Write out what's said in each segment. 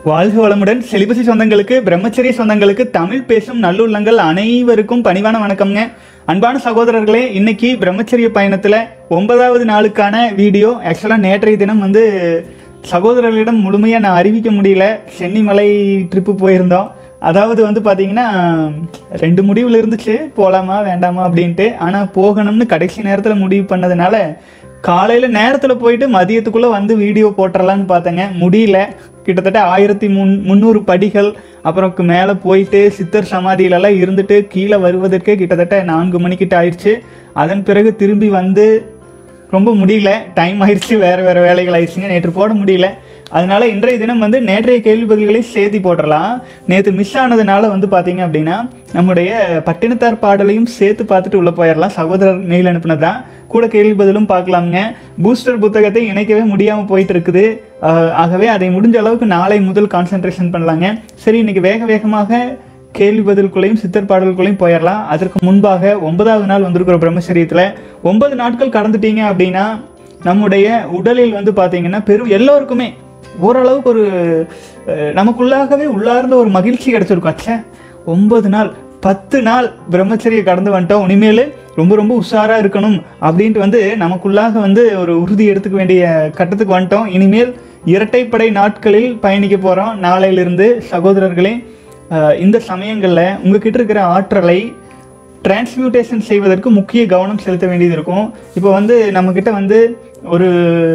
வாழ்க வளமுடன் செலிபசி சொந்தங்களுக்கு பிரம்மச்சரிய சொந்தங்களுக்கு தமிழ் பேசும் நல்லுள்ளங்கள் அனைவருக்கும் பணிவான வணக்கம்ங்க அன்பான சகோதரர்களே இன்னைக்கு பிரம்மச்சரிய பயணத்துல ஒன்பதாவது நாளுக்கான வீடியோ ஆக்சுவலா நேற்றைய தினம் வந்து சகோதரர்களிடம் முழுமையா நான் அறிவிக்க முடியல சென்னிமலை ட்ரிப்பு போயிருந்தோம் அதாவது வந்து பாத்தீங்கன்னா ரெண்டு முடிவுல இருந்துச்சு போலாமா வேண்டாமா அப்படின்ட்டு ஆனா போகணும்னு கடைசி நேரத்துல முடிவு பண்ணதுனால காலையில நேரத்துல போயிட்டு மதியத்துக்குள்ள வந்து வீடியோ போட்டுறலான்னு பார்த்தேங்க முடியல கிட்டத்தட்ட ஆயிரத்தி முன் முந்நூறு படிகள் அப்புறம் மேலே போயிட்டு சித்தர் சமாதியிலலாம் இருந்துட்டு கீழே வருவதற்கே கிட்டத்தட்ட நான்கு மணிக்கிட்ட ஆயிடுச்சு அதன் பிறகு திரும்பி வந்து ரொம்ப முடியல டைம் ஆயிடுச்சு வேற வேற வேலைகள் ஆயிடுச்சுங்க நேற்று போட முடியல அதனால இன்றைய தினம் வந்து நேற்றைய கேள்வி பதில்களை சேர்த்தி போட்டுடலாம் நேற்று மிஸ் ஆனதுனால வந்து பார்த்தீங்க அப்படின்னா நம்முடைய பட்டினத்தார் பாடலையும் சேர்த்து பார்த்துட்டு உள்ள போயிடலாம் சகோதரர் மெயில் அனுப்புனதான் கூட கேள்வி பதிலும் பார்க்கலாமுங்க பூஸ்டர் புத்தகத்தை இணைக்கவே முடியாமல் போயிட்டு இருக்குது ஆஹ் ஆகவே அதை முடிஞ்ச அளவுக்கு நாளை முதல் கான்சென்ட்ரேஷன் பண்ணலாங்க சரி இன்னைக்கு வேக வேகமாக கேள்வி பதில்குள்ளையும் சித்தர் பாடல்குள்ளையும் போயிடலாம் அதற்கு முன்பாக ஒன்பதாவது நாள் வந்திருக்கிற பிரம்மச்சரியத்தில் ஒன்பது நாட்கள் கடந்துட்டீங்க அப்படின்னா நம்முடைய உடலில் வந்து பார்த்தீங்கன்னா பெரும் எல்லோருக்குமே ஓரளவுக்கு ஒரு அஹ், நமக்குள்ளாகவே உள்ளார்ந்த ஒரு மகிழ்ச்சி கிடைச்சிருக்கும் அச்சே ஒன்பது நாள் பத்து நாள் பிரம்மச்சரியை கடந்து வந்துட்டோம் இனிமேல் ரொம்ப ரொம்ப உஷாரா இருக்கணும் அப்படின்ட்டு வந்து நமக்குள்ளாக வந்து ஒரு உறுதி எடுத்துக்க வேண்டிய கட்டத்துக்கு வந்துட்டோம் இனிமேல் இரட்டைப்படை நாட்களில் பயணிக்க போறோம் நாளையிலிருந்து சகோதரர்களே அஹ், இந்த சமயங்களில் உங்ககிட்ட இருக்கிற ஆற்றலை டிரான்ஸ்மியூட்டேஷன் செய்வதற்கு முக்கிய கவனம் செலுத்த வேண்டியது இருக்கும் இப்போ வந்து நம்மக்கிட்ட வந்து ஒரு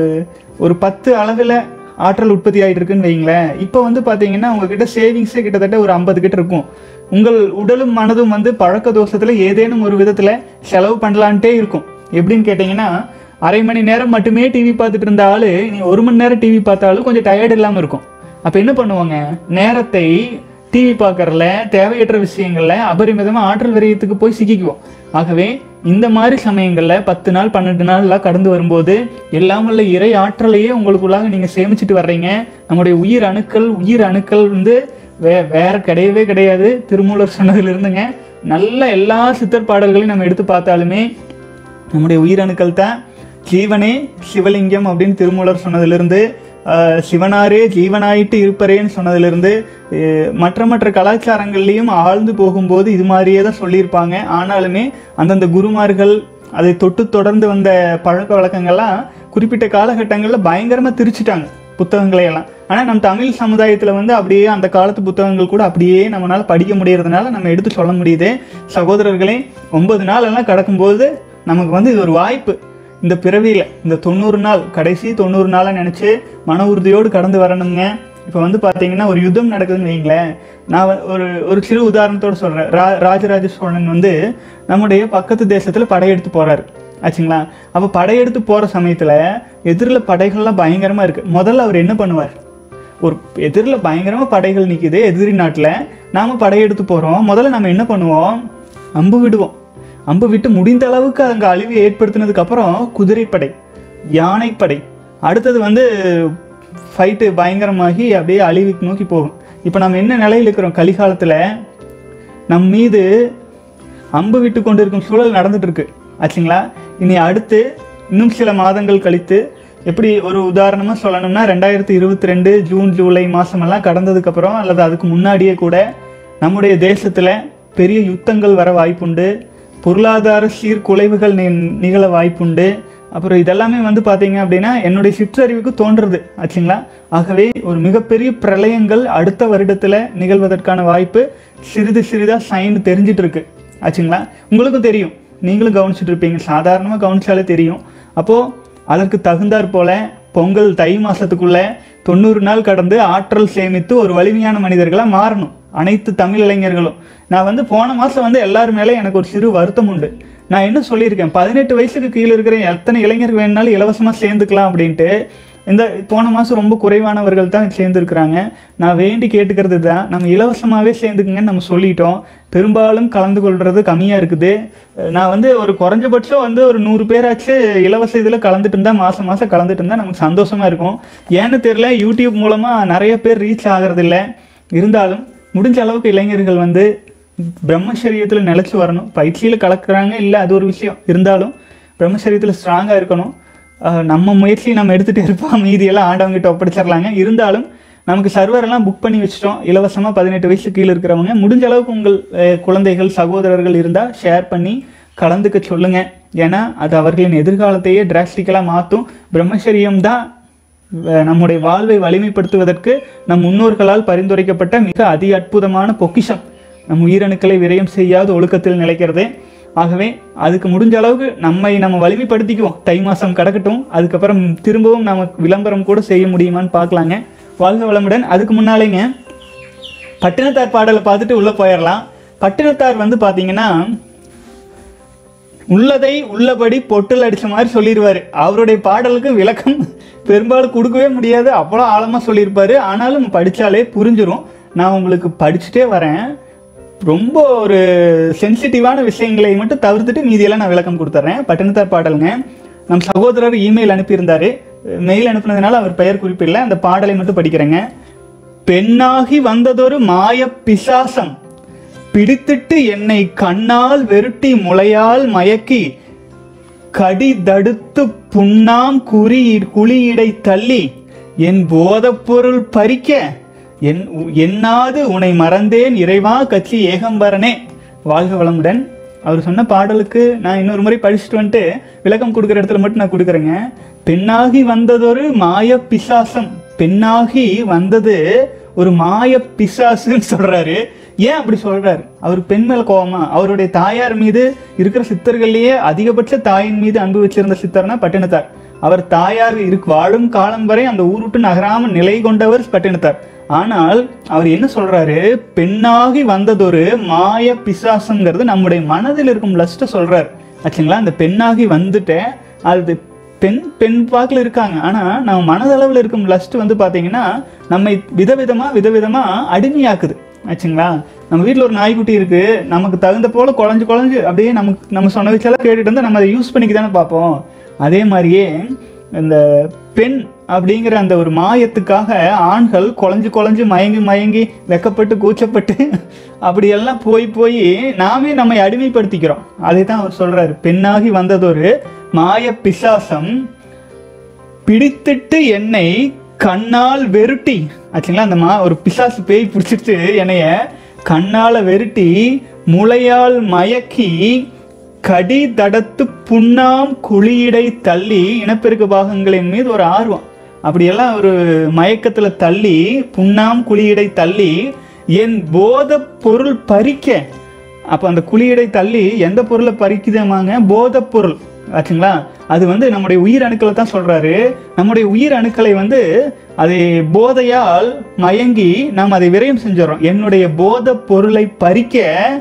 ஒரு பத்து அளவில் ஆற்றல் உற்பத்தி ஆகிட்டு இருக்குன்னு வைங்களேன் இப்போ வந்து பார்த்தீங்கன்னா உங்ககிட்ட சேவிங்ஸே கிட்டத்தட்ட ஒரு ஐம்பது கிட்ட இருக்கும் உங்கள் உடலும் மனதும் வந்து பழக்க தோஷத்தில் ஏதேனும் ஒரு விதத்தில் செலவு பண்ணலான்ட்டே இருக்கும் எப்படின்னு கேட்டிங்கன்னா அரை மணி நேரம் மட்டுமே டிவி பார்த்துட்டு இருந்த ஆளு நீ ஒரு மணி நேரம் டிவி பார்த்தாலும் கொஞ்சம் டயர்ட் இல்லாமல் இருக்கும் அப்போ என்ன பண்ணுவாங்க நேரத்தை டிவி பார்க்கறதுல தேவையற்ற விஷயங்கள்ல அபரிமிதமா ஆற்றல் விரயத்துக்கு போய் சிக்கிக்குவோம் ஆகவே இந்த மாதிரி சமயங்கள்ல பத்து நாள் பன்னெண்டு நாள்லாம் கடந்து வரும்போது எல்லாம் வல்ல இறை ஆற்றலையே உங்களுக்குள்ளாக நீங்க சேமிச்சிட்டு வர்றீங்க நம்முடைய உயிர் அணுக்கள் உயிர் அணுக்கள் வந்து வே வேற கிடையவே கிடையாது திருமூலர் சொன்னதுல இருந்துங்க நல்ல எல்லா சித்தர் பாடல்களையும் நம்ம எடுத்து பார்த்தாலுமே நம்முடைய உயிரணுக்கள் தான் ஜீவனே சிவலிங்கம் அப்படின்னு திருமூலர் சொன்னதிலிருந்து ஆஹ், சிவனாரே ஜீவனாயிட்டு இருப்பரேன்னு சொன்னதிலிருந்து அஹ், மற்ற மற்ற கலாச்சாரங்கள்லையும் ஆழ்ந்து போகும்போது இது மாதிரியே தான் சொல்லியிருப்பாங்க ஆனாலுமே அந்தந்த குருமார்கள் அதை தொட்டு தொடர்ந்து வந்த பழக்க வழக்கங்கள்லாம் குறிப்பிட்ட காலகட்டங்களில் பயங்கரமாக திரிச்சிட்டாங்க புத்தகங்களை எல்லாம் ஆனால் நம்ம தமிழ் சமுதாயத்தில் வந்து அப்படியே அந்த காலத்து புத்தகங்கள் கூட அப்படியே நம்மளால படிக்க முடியறதுனால நம்ம எடுத்து சொல்ல முடியுது சகோதரர்களே ஒன்பது நாள் எல்லாம் கடக்கும்போது நமக்கு வந்து இது ஒரு வாய்ப்பு இந்த பிறவியில் இந்த தொண்ணூறு நாள் கடைசி தொண்ணூறு நாளை நினச்சி மன உறுதியோடு கடந்து வரணுங்க இப்போ வந்து பார்த்தீங்கன்னா ஒரு யுத்தம் நடக்குதுன்னு வைங்களேன் நான் வ- ஒரு ஒரு சிறு உதாரணத்தோடு சொல்கிறேன் ரா ராஜராஜ சோழன் வந்து நம்முடைய பக்கத்து தேசத்தில் படையெடுத்து போகிறாரு ஆச்சுங்களா அப்போ படையெடுத்து போகிற சமயத்தில் எதிரில் படைகள்லாம் பயங்கரமாக இருக்குது முதல்ல அவர் என்ன பண்ணுவார் ஒரு எதிரில் பயங்கரமாக படைகள் நிற்கிது எதிரி நாட்டில் நாம் படையெடுத்து போகிறோம் முதல்ல நம்ம என்ன பண்ணுவோம் அம்பு விடுவோம் அம்பு விட்டு முடிந்த அளவுக்கு அங்கே அழிவு ஏற்படுத்தினதுக்கு அப்புறம் குதிரைப்படை யானைப்படை அடுத்தது வந்து ஃபைட்டு பயங்கரமாகி அப்படியே அழிவுக்கு நோக்கி போகும் இப்போ நம்ம என்ன நிலையில் இருக்கிறோம் கலிகாலத்தில் நம் மீது அம்பு விட்டு கொண்டிருக்கும் சூழல் நடந்துட்டு இருக்கு ஆச்சுங்களா இனி அடுத்து இன்னும் சில மாதங்கள் கழித்து எப்படி ஒரு உதாரணமாக சொல்லணும்னா ரெண்டாயிரத்தி இருபத்தி ரெண்டு ஜூன் ஜூலை மாதமெல்லாம் கடந்ததுக்கப்புறம் அல்லது அதுக்கு முன்னாடியே கூட நம்முடைய தேசத்தில் பெரிய யுத்தங்கள் வர வாய்ப்புண்டு பொருளாதார சீர்குலைவுகள் நி- நிகழ வாய்ப்புண்டு அப்புறம் இதெல்லாமே வந்து பார்த்தீங்க அப்படின்னா என்னுடைய சிற்றறிவுக்கு தோன்றுறது ஆச்சுங்களா ஆகவே ஒரு மிகப்பெரிய பிரளயங்கள் அடுத்த வருடத்தில் நிகழ்வதற்கான வாய்ப்பு சிறிது சிறிதாக சைன் தெரிஞ்சிட்டு இருக்கு ஆச்சுங்களா உங்களுக்கும் தெரியும் நீங்களும் கவனிச்சுட்டு இருப்பீங்க சாதாரணமாக கவனிச்சாலே தெரியும் அப்போது அதற்கு தகுந்தாற் போல பொங்கல் தை மாசத்துக்குள்ள தொண்ணூறு நாள் கடந்து ஆற்றல் சேமித்து ஒரு வலிமையான மனிதர்களாக மாறணும் அனைத்து தமிழ் இளைஞர்களும் நான் வந்து போன மாதம் வந்து எல்லாரும் மேலே எனக்கு ஒரு சிறு வருத்தம் உண்டு நான் என்ன சொல்லியிருக்கேன் பதினெட்டு வயசுக்கு கீழே இருக்கிற எத்தனை இளைஞர்கள் வேணுனாலும் இலவசமாக சேர்ந்துக்கலாம் அப்படின்ட்டு இந்த போன மாதம் ரொம்ப குறைவானவர்கள் தான் சேர்ந்துருக்குறாங்க நான் வேண்டி கேட்டுக்கிறது தான் நம்ம இலவசமாகவே சேர்ந்துக்குங்கன்னு நம்ம சொல்லிட்டோம் பெரும்பாலும் கலந்து கொள்வது கம்மியாக இருக்குது அஹ் நான் வந்து ஒரு குறைஞ்சபட்சம் வந்து ஒரு நூறு பேராச்சு இலவச இதில் கலந்துட்டு இருந்தால் மாதம் மாதம் கலந்துட்டு இருந்தால் நமக்கு சந்தோஷமாக இருக்கும் ஏன்னு தெரியல யூடியூப் மூலமாக நிறைய பேர் ரீச் ஆகிறதில்ல இருந்தாலும் முடிஞ்ச அளவுக்கு இளைஞர்கள் வந்து பிரம்மச்சரியத்தில் நிலைச்சு வரணும் பயிற்சியில் கலக்குறாங்க இல்லை அது ஒரு விஷயம் இருந்தாலும் பிரம்மச்சரியத்தில் ஸ்ட்ராங்காக இருக்கணும் அஹ் நம்ம முயற்சி நம்ம எடுத்துகிட்டு இருப்போம் மீதியெல்லாம் ஆண்டவங்கிட்ட ஒப்படைச்சிடலாங்க இருந்தாலும் நமக்கு சர்வர் எல்லாம் புக் பண்ணி வச்சிட்டோம் இலவசமாக பதினெட்டு வயசு கீழே இருக்கிறவங்க முடிஞ்ச அளவுக்கு உங்கள் அஹ், குழந்தைகள் சகோதரர்கள் இருந்தால் ஷேர் பண்ணி கலந்துக்க சொல்லுங்க ஏன்னா அது அவர்களின் எதிர்காலத்தையே டிராஸ்டிக்கலாக மாற்றும் பிரம்மச்சரியம் தான் அஹ், நம்முடைய வாழ்வை வலிமைப்படுத்துவதற்கு நம் முன்னோர்களால் பரிந்துரைக்கப்பட்ட மிக அதி அற்புதமான பொக்கிஷம் நம் உயிரணுக்களை விரயம் செய்யாத ஒழுக்கத்தில் நிலைக்கிறது ஆகவே அதுக்கு முடிஞ்ச அளவுக்கு நம்மை நம்ம வலிமைப்படுத்திக்குவோம் தை மாதம் கிடக்கட்டும் அதுக்கப்புறம் திரும்பவும் நமக்கு விளம்பரம் கூட செய்ய முடியுமான்னு பார்க்கலாங்க வாழ்க வளமுடன் அதுக்கு முன்னாலேங்க பட்டினத்தார் பாடலை பார்த்துட்டு உள்ளே போயிடலாம் பட்டினத்தார் வந்து பார்த்தீங்கன்னா உள்ளதை உள்ளபடி பொட்டில் அடிச்ச மாதிரி சொல்லிடுவாரு அவருடைய பாடலுக்கு விளக்கம் பெரும்பாலும் கொடுக்கவே முடியாது அவ்வளோ ஆழமாக சொல்லியிருப்பாரு ஆனாலும் படித்தாலே புரிஞ்சிரும் நான் உங்களுக்கு படிச்சுட்டே வரேன் ரொம்ப ஒரு சென்சிட்டிவான விஷயங்களை மட்டும் தவிர்த்துட்டு மீதியெல்லாம் நான் விளக்கம் கொடுத்துட்றேன் பட்டினத்தார் பாடலுங்க நம் சகோதரர் இமெயில் அனுப்பியிருந்தாரு மெயில் அனுப்புனதுனால அவர் பெயர் குறிப்பிடல அந்த பாடலை மட்டும் படிக்கிறேங்க பெண்ணாகி வந்ததொரு மாய பிசாசம் பிடித்திட்டு என்னை கண்ணால் வெருட்டி முளையால் மயக்கி கடி தடுத்து புண்ணாம் குறி குழியிடை தள்ளி என் போதப்பொருள் பறிக்க என் என்னாது உனை மறந்தேன் இறைவா கட்சி ஏகம்பரனே வாழ்க வளமுடன் அவர் சொன்ன பாடலுக்கு நான் இன்னொரு முறை படிச்சுட்டு வந்துட்டு விளக்கம் கொடுக்குற இடத்துல மட்டும் நான் கொடுக்குறேங்க பெண்ணாகி வந்ததொரு மாய பிசாசம் பெண்ணாகி வந்தது ஒரு மாய பிசாசுன்னு சொல்றாரு ஏன் அப்படி சொல்றாரு அவர் பெண் மேல கோவமா அவருடைய தாயார் மீது இருக்கிற சித்தர்கள்லயே அதிகபட்ச தாயின் மீது அன்பு வச்சிருந்த சித்தர்னா பட்டினத்தார் அவர் தாயார் இருக்கு வாழும் காலம் வரை அந்த ஊர் விட்டு நகராம நிலை கொண்டவர் பட்டினத்தார் ஆனால் அவர் என்ன சொல்றாரு பெண்ணாகி வந்ததொரு மாய பிசாசங்கிறது நம்முடைய மனதில் இருக்கும் லஸ்ட்டை சொல்றாரு ஆச்சுங்களா அந்த பெண்ணாகி வந்துட்டேன் அது பெண் பெண் வாக்கில் இருக்காங்க ஆனால் நம்ம மனதளவில் இருக்கும் லஸ்ட் வந்து பார்த்தீங்கன்னா நம்மை விதவிதமாக விதவிதமாக அடிமையாக்குது ஆச்சுங்களா நம்ம வீட்டில் ஒரு நாய்க்குட்டி இருக்கு நமக்கு தகுந்த போல குழஞ்சு குழஞ்சு அப்படியே நமக்கு நம்ம சொன்ன வச்செல்லாம் கேட்டுட்டு இருந்தால் நம்ம அதை யூஸ் பண்ணிக்க தானே பார்ப்போம் அதே மாதிரியே இந்த பெண் அப்படிங்கிற அந்த ஒரு மாயத்துக்காக ஆண்கள் குழஞ்சு குழஞ்சு மயங்கி மயங்கி வெக்கப்பட்டு கூச்சப்பட்டு அப்படியெல்லாம் போய் போய் நாமே நம்மை அடிமைப்படுத்திக்கிறோம் அதை தான் அவர் சொல்றாரு பெண்ணாகி வந்ததொரு மாய பிசாசம் பிடித்திட்டு என்னை கண்ணால் வெருட்டி ஆச்சுங்களா அந்த மா ஒரு பிசாசு பேய் பிடிச்சிட்டு என்னைய கண்ணால வெருட்டி முளையால் மயக்கி கடி தடத்து புண்ணாம் குழியிடை தள்ளி இனப்பெருக்க பாகங்களின் மீது ஒரு ஆர்வம் அப்படியெல்லாம் ஒரு மயக்கத்துல தள்ளி புண்ணாம் குழியிடை தள்ளி என் போத பொருள் பறிக்க அப்போ அந்த குழியடை தள்ளி எந்த பொருளை பறிக்குதுமாங்க போதைப் பொருள் ஆச்சுங்களா அது வந்து நம்முடைய உயிர் அணுக்களை தான் சொல்றாரு நம்முடைய உயிர் அணுக்களை வந்து அதை போதையால் மயங்கி நாம் அதை விரயம் செஞ்சிடறோம் என்னுடைய போதைப் பொருளை பறிக்க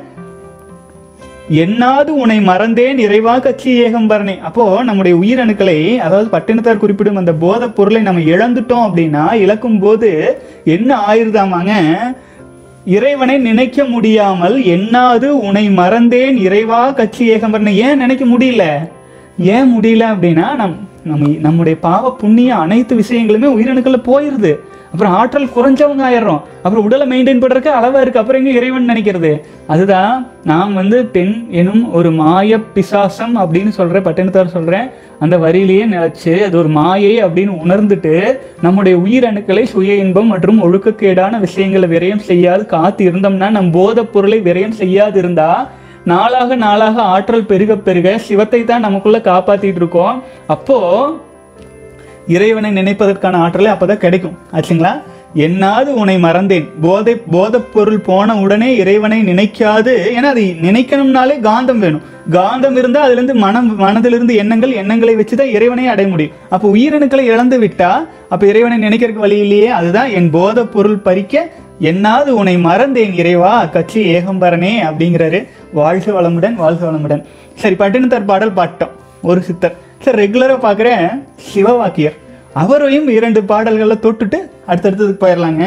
என்னாது உன்னை மறந்தேன் இறைவா கட்சி ஏகம்பரனே அப்போ நம்முடைய உயிரணுக்களை அதாவது பட்டினத்தார் குறிப்பிடும் அந்த போதைப் பொருளை நம்ம இழந்துட்டோம் அப்படின்னா இழக்கும் போது என்ன ஆயிருதாமாங்க இறைவனை நினைக்க முடியாமல் என்னாது உன்னை மறந்தேன் இறைவா கட்சி ஏகம்பரனை ஏன் நினைக்க முடியல ஏன் முடியல அப்படின்னா நம் நம்ம நம்முடைய பாவ புண்ணிய அனைத்து விஷயங்களுமே உயிரணுக்கள்ல போயிருது அப்புறம் ஆற்றல் குறைஞ்சவங்க ஆயிடுறோம் அப்புறம் உடலை மெயின்டைன் பண்றதுக்கு அளவா இருக்கு அப்புறம் எங்க இறைவன் நினைக்கிறது அதுதான் நாம் வந்து பெண் எனும் ஒரு மாய பிசாசம் அப்படின்னு சொல்ற பட்டினத்தார் சொல்றேன் அந்த வரியிலேயே நினைச்சு அது ஒரு மாயை அப்படின்னு உணர்ந்துட்டு நம்முடைய உயிரணுக்களை சுய இன்பம் மற்றும் ஒழுக்கக்கேடான விஷயங்களை விரயம் செய்யாது காத்து இருந்தோம்னா நம் போதைப் பொருளை விரயம் செய்யாது இருந்தா நாளாக நாளாக ஆற்றல் பெருக பெருக சிவத்தை தான் நமக்குள்ள காப்பாத்திட்டு இருக்கோம் அப்போ இறைவனை நினைப்பதற்கான ஆற்றலை அப்பதான் கிடைக்கும் ஆச்சுங்களா என்னாது உன்னை மறந்தேன் போதை போதைப் பொருள் போன உடனே இறைவனை நினைக்காது ஏன்னா அதை நினைக்கணும்னாலே காந்தம் வேணும் காந்தம் இருந்தா அதுல இருந்து மனம் மனதிலிருந்து எண்ணங்கள் எண்ணங்களை வச்சுதான் இறைவனை அடைய முடியும் அப்போ உயிரணுக்களை இழந்து விட்டா அப்ப இறைவனை நினைக்கிறதுக்கு வழி இல்லையே அதுதான் என் போதைப் பொருள் பறிக்க என்னாது உன்னை மறந்தேன் இறைவா கட்சி ஏகம்பரனே அப்படிங்கிறாரு வாழ்க வளமுடன் வாழ்க வளமுடன் சரி பட்டினத்தார் பாடல் பாட்டோம் ஒரு சித்தர் சரி ரெகுலரா பார்க்குறேன் சிவவாக்கியர் அவரையும் இரண்டு பாடல்களை தொட்டுட்டு அடுத்தடுத்ததுக்கு போயிடலாங்க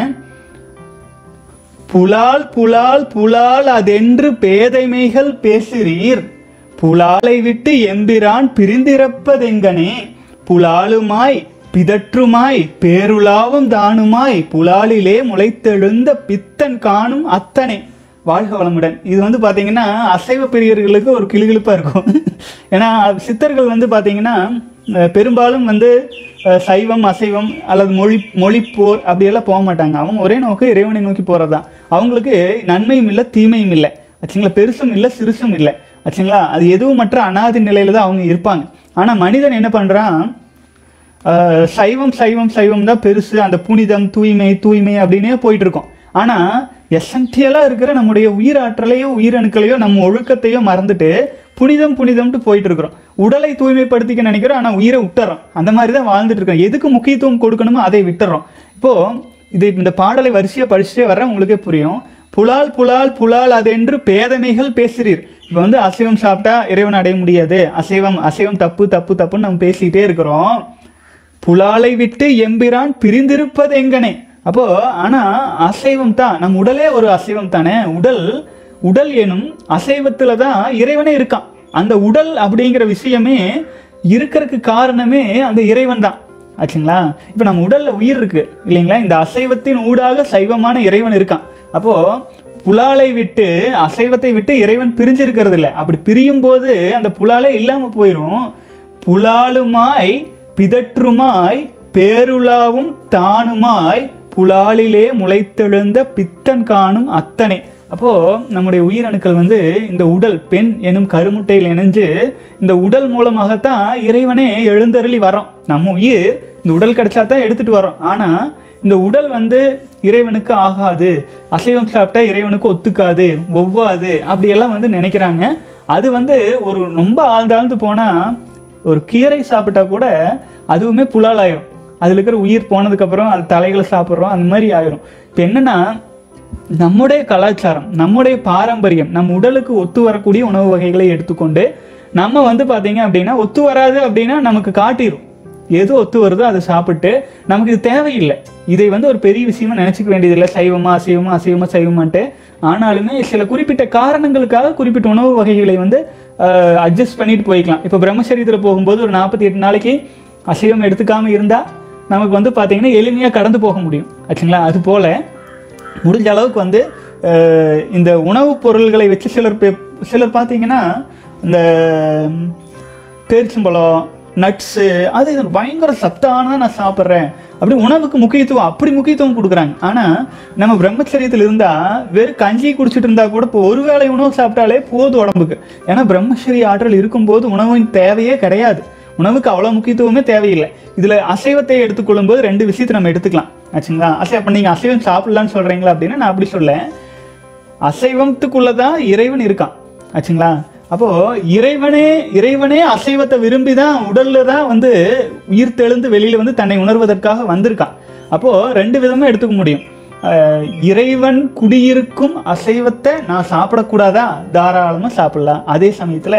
புலால் புலால் புலால் அதென்று பேதைமைகள் பேசுறீர் புலாலை விட்டு எம்பிரான் பிரிந்திருப்பதெங்கனே புலாலுமாய் பிதற்றுமாய் பேருலாவும் தானுமாய் புலாலிலே முளைத்தெழுந்த பித்தன் காணும் அத்தனை வாழ்க வளமுடன் இது வந்து பாத்தீங்கன்னா அசைவ பிரியர்களுக்கு ஒரு கிளுகிழுப்பா இருக்கும் ஏன்னா சித்தர்கள் வந்து பாத்தீங்கன்னா அஹ், பெரும்பாலும் வந்து அஹ், சைவம் அசைவம் அல்லது மொழி மொழிப்போர் அப்படியெல்லாம் போக மாட்டாங்க அவங்க ஒரே நோக்கு இறைவனை நோக்கி போகிறது தான் அவங்களுக்கு நன்மையும் இல்லை தீமையும் இல்லை ஆச்சுங்களா பெருசும் இல்லை சிறுசும் இல்லை ஆச்சுங்களா அது எதுவும் மற்ற அனாதி நிலையில தான் அவங்க இருப்பாங்க ஆனால் மனிதன் என்ன பண்ணுறான் ஆஹ் சைவம் சைவம் சைவம் தான் பெருசு அந்த புனிதம் தூய்மை தூய்மை அப்படின்னே போயிட்டு இருக்கோம் ஆனா எசென்சியலா இருக்கிற நம்முடைய உயிராற்றலையோ உயிரணுக்களையோ நம்ம ஒழுக்கத்தையோ மறந்துட்டு புனிதம் புனிதம்ட்டு போயிட்டு இருக்கிறோம் உடலை தூய்மைப்படுத்திக்க நினைக்கிறோம் ஆனா உயிரை விட்டுறோம் அந்த மாதிரி தான் வாழ்ந்துட்டு இருக்கோம் எதுக்கு முக்கியத்துவம் கொடுக்கணுமோ அதை விட்டுறோம் இப்போ இது இந்த பாடலை வரிசையா படிச்சுட்டே வர உங்களுக்கே புரியும் புலால் புலால் புலால் அதென்று பேதமைகள் பேசுறீர் இப்போ வந்து அசைவம் சாப்பிட்டா இறைவன் அடைய முடியாது அசைவம் அசைவம் தப்பு தப்பு தப்புன்னு நம்ம பேசிக்கிட்டே இருக்கிறோம் புலாலை விட்டு எம்பிரான் பிரிந்திருப்பது எங்கனே அப்போ ஆனா அசைவம் தான் நம் உடலே ஒரு அசைவம் தானே உடல் உடல் எனும் அசைவத்துல தான் இறைவனே இருக்கான் அந்த உடல் அப்படிங்கிற விஷயமே இருக்கிறதுக்கு காரணமே அந்த இறைவன் தான் ஆச்சுங்களா இப்போ நம்ம உடல்ல உயிர் இருக்கு இல்லைங்களா இந்த அசைவத்தின் ஊடாக சைவமான இறைவன் இருக்கான் அப்போ புலாலை விட்டு அசைவத்தை விட்டு இறைவன் பிரிஞ்சிருக்கிறது இல்லை அப்படி பிரியும் போது அந்த புலாலே இல்லாம போயிடும் புலாலுமாய் பிதற்றுமாய் பேருலாவும் தானுமாய் புலாலிலே முளைத்தெழுந்த பித்தன் காணும் அத்தனை அப்போ நம்முடைய உயிரணுக்கள் வந்து இந்த உடல் பெண் எனும் கருமுட்டையில் இணைஞ்சு இந்த உடல் மூலமாகத்தான் இறைவனே எழுந்தருளி வரோம் நம்ம உயிர் இந்த உடல் கிடைச்சா தான் எடுத்துட்டு வரோம் ஆனா இந்த உடல் வந்து இறைவனுக்கு ஆகாது அசைவம் சாப்பிட்டா இறைவனுக்கு ஒத்துக்காது ஒவ்வாது அப்படியெல்லாம் வந்து நினைக்கிறாங்க அது வந்து ஒரு ரொம்ப ஆழ்ந்தாழ்ந்து போனா ஒரு கீரை சாப்பிட்டா கூட அதுவுமே புலால் ஆயிரும் அதுல இருக்கிற உயிர் போனதுக்கு அப்புறம் அது தலைகளை சாப்பிட்றோம் அந்த மாதிரி ஆயிரும் இப்போ என்னன்னா நம்முடைய கலாச்சாரம் நம்முடைய பாரம்பரியம் நம் உடலுக்கு ஒத்து வரக்கூடிய உணவு வகைகளை எடுத்துக்கொண்டு நம்ம வந்து பாத்தீங்க அப்படின்னா ஒத்து வராது அப்படின்னா நமக்கு காட்டிடும் எது ஒத்து வருதோ அதை சாப்பிட்டு நமக்கு இது தேவையில்லை இதை வந்து ஒரு பெரிய விஷயமா நினைச்சுக்க வேண்டியதில்லை சைவமா அசைவமா அசைவமா சைவமான்ட்டு ஆனாலுமே சில குறிப்பிட்ட காரணங்களுக்காக குறிப்பிட்ட உணவு வகைகளை வந்து அட்ஜஸ்ட் பண்ணிட்டு போய்க்கலாம் இப்போ பிரம்மச்சரியத்தில் போகும்போது ஒரு நாற்பத்தி எட்டு நாளைக்கு அசைவம் எடுத்துக்காம இருந்தா நமக்கு வந்து பார்த்தீங்கன்னா எளிமையாக கடந்து போக முடியும் ஆச்சுங்களா அது போல முடிஞ்ச அளவுக்கு வந்து அஹ், இந்த உணவுப் பொருள்களை வச்சு சிலர் பே- சிலர் பார்த்தீங்கன்னா இந்த ம், பேரிச்சம்பழம் நட்ஸு அது இது பயங்கர சத்தானதை நான் சாப்பிட்றேன் அப்படி உணவுக்கு முக்கியத்துவம் அப்படி முக்கியத்துவம் கொடுக்குறாங்க ஆனால் நம்ம பிரம்மச்சரியத்தில் இருந்தால் வெறும் கஞ்சி குடிச்சிட்டு இருந்தா கூட இப்போ ஒரு வேளை உணவு சாப்பிட்டாலே போதும் உடம்புக்கு ஏன்னா பிரம்மச்சரிய ஆற்றல் இருக்கும்போது உணவின் தேவையே கிடையாது உணவுக்கு அவ்வளோ முக்கியத்துவமே தேவையில்லை இதில் அசைவத்தை எடுத்துக்கொள்ளும்போது ரெண்டு விஷயத்தை நம்ம எடுத்துக்கலாம் ஆச்சுங்களா அசை அப்போ நீங்கள் அசைவம் சாப்பிடலான்னு சொல்கிறீங்களா அப்படின்னா நான் அப்படி சொல்ல அசைவத்துக்குள்ள தான் இறைவன் இருக்கான் ஆச்சுங்களா அப்போ இறைவனே இறைவனே அசைவத்தை விரும்பி தான் உடல்ல தான் வந்து உயிர் தெழுந்து வெளியில வந்து தன்னை உணர்வதற்காக வந்திருக்கான் அப்போ ரெண்டு விதமா எடுத்துக்க முடியும் அஹ், இறைவன் குடியிருக்கும் அசைவத்தை நான் சாப்பிடக்கூடாதா தாராளமா சாப்பிடலாம் அதே சமயத்துல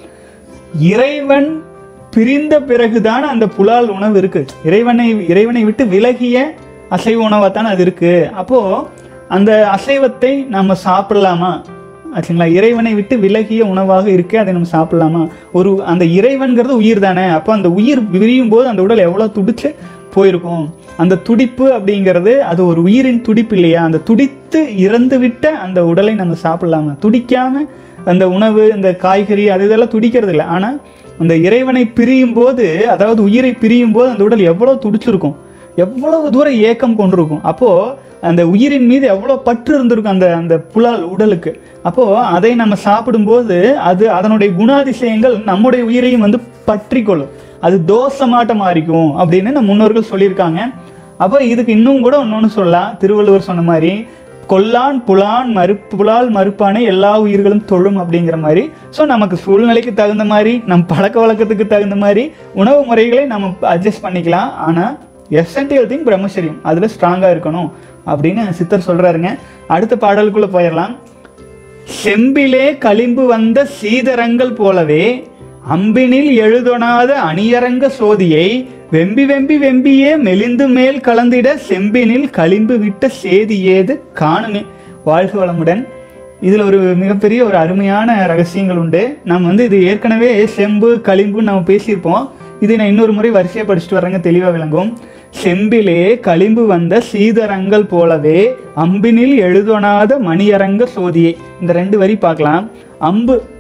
இறைவன் பிரிந்த பிறகுதான் அந்த புலால் உணவு இருக்கு இறைவனை இறைவனை விட்டு விலகிய அசைவ உணவாக அது இருக்கு அப்போ அந்த அசைவத்தை நம்ம சாப்பிடலாமா ஆச்சுங்களா இறைவனை விட்டு விலகிய உணவாக இருக்கு அதை நம்ம சாப்பிடலாமா ஒரு அந்த இறைவன்கிறது உயிர் தானே அப்போ அந்த உயிர் விரியும் போது அந்த உடல் எவ்வளோ துடிச்சு போயிருக்கும் அந்த துடிப்பு அப்படிங்கிறது அது ஒரு உயிரின் துடிப்பு இல்லையா அந்த துடித்து இறந்து விட்ட அந்த உடலை நம்ம சாப்பிடலாமா துடிக்காம அந்த உணவு இந்த காய்கறி அது இதெல்லாம் துடிக்கிறது இல்லை ஆனால் அந்த இறைவனை பிரியும் போது அதாவது உயிரை பிரியும் போது அந்த உடல் எவ்வளோ துடிச்சிருக்கும் எவ்வளவு தூரம் ஏக்கம் கொண்டிருக்கும் அப்போ அந்த உயிரின் மீது எவ்வளோ பற்று இருந்திருக்கும் அந்த அந்த புலால் உடலுக்கு அப்போ அதை நம்ம சாப்பிடும்போது அது அதனுடைய குணாதிசயங்கள் நம்முடைய உயிரையும் வந்து பற்றி கொள்ளும் அது தோஷமாட்ட மாறிக்கும் அப்படின்னு நம்ம முன்னோர்கள் சொல்லியிருக்காங்க அப்போ இதுக்கு இன்னும் கூட இன்னொன்று சொல்லலாம் திருவள்ளுவர் சொன்ன மாதிரி கொல்லான் புலான் மறுப்பு புலால் மறுப்பானே எல்லா உயிர்களும் தொழும் அப்படிங்கிற மாதிரி ஸோ நமக்கு சூழ்நிலைக்கு தகுந்த மாதிரி நம் பழக்க வழக்கத்துக்கு தகுந்த மாதிரி உணவு முறைகளை நம்ம அட்ஜஸ்ட் பண்ணிக்கலாம் ஆனால் எசென்டியல் திங் பிரம்மச்சரியம் அதில் ஸ்ட்ராங்காக இருக்கணும் அப்படின்னு சித்தர் சொல்கிறாருங்க அடுத்த பாடலுக்குள்ளே போயிடலாம் செம்பிலே களிம்பு வந்த சீதரங்கள் போலவே அம்பினில் எழுதொணாத அணியரங்க சோதியை வெம்பி வெம்பி வெம்பியே மெலிந்து மேல் கலந்திட செம்பினில் களிம்பு விட்ட சேதி ஏது காணுமே வாழ்க வளமுடன் இதில் ஒரு மிகப்பெரிய ஒரு அருமையான ரகசியங்கள் உண்டு நம்ம வந்து இது ஏற்கனவே செம்பு களிம்புன்னு நம்ம பேசியிருப்போம் இதை நான் இன்னொரு முறை வரிசையாக படிச்சுட்டு வரேங்க தெளிவாக விளங்கும் செம்பிலே களிம்பு வந்த சீதரங்கள் போலவே அம்பினில் எழுதொணாத மணியரங்க சோதியை இந்த ரெண்டு வரி பார்க்கலாம் அம்பு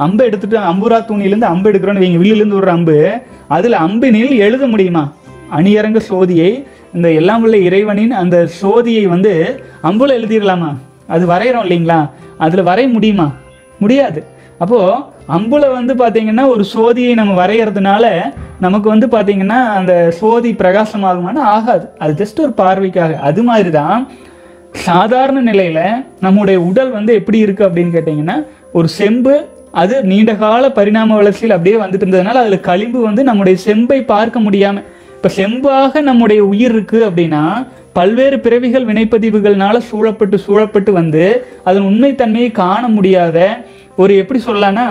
அம்பை எடுத்துட்டு அம்புரா தூணிலேருந்து அம்பு எடுக்கிறோன்னு வைங்க வில்லிலேருந்து ஒரு அம்பு அதில் அம்பினில் எழுத முடியுமா அணியரங்க சோதியை இந்த எல்லாம் உள்ள இறைவனின் அந்த சோதியை வந்து அம்புல எழுதிடலாமா அது வரைகிறோம் இல்லைங்களா அதில் வரைய முடியுமா முடியாது அப்போது அம்புல வந்து பார்த்தீங்கன்னா ஒரு சோதியை நம்ம வரைகிறதுனால நமக்கு வந்து பார்த்தீங்கன்னா அந்த சோதி பிரகாசமாகுமானா ஆகாது அது ஜஸ்ட் ஒரு பார்வைக்காக அது மாதிரி தான் சாதாரண நிலையில நம்முடைய உடல் வந்து எப்படி இருக்கு அப்படின்னு கேட்டிங்கன்னா ஒரு செம்பு அது நீண்ட கால பரிணாம வளர்ச்சியில் அப்படியே வந்துட்டு இருந்ததுனால அதுல களிம்பு வந்து நம்முடைய செம்பை பார்க்க முடியாம இப்ப செம்பாக நம்முடைய உயிர் இருக்கு அப்படின்னா பல்வேறு பிறவிகள் வினைப்பதிவுகள்னால சூழப்பட்டு சூழப்பட்டு வந்து அதன் உண்மைத்தன்மையை காண முடியாத ஒரு எப்படி சொல்லலாம்னா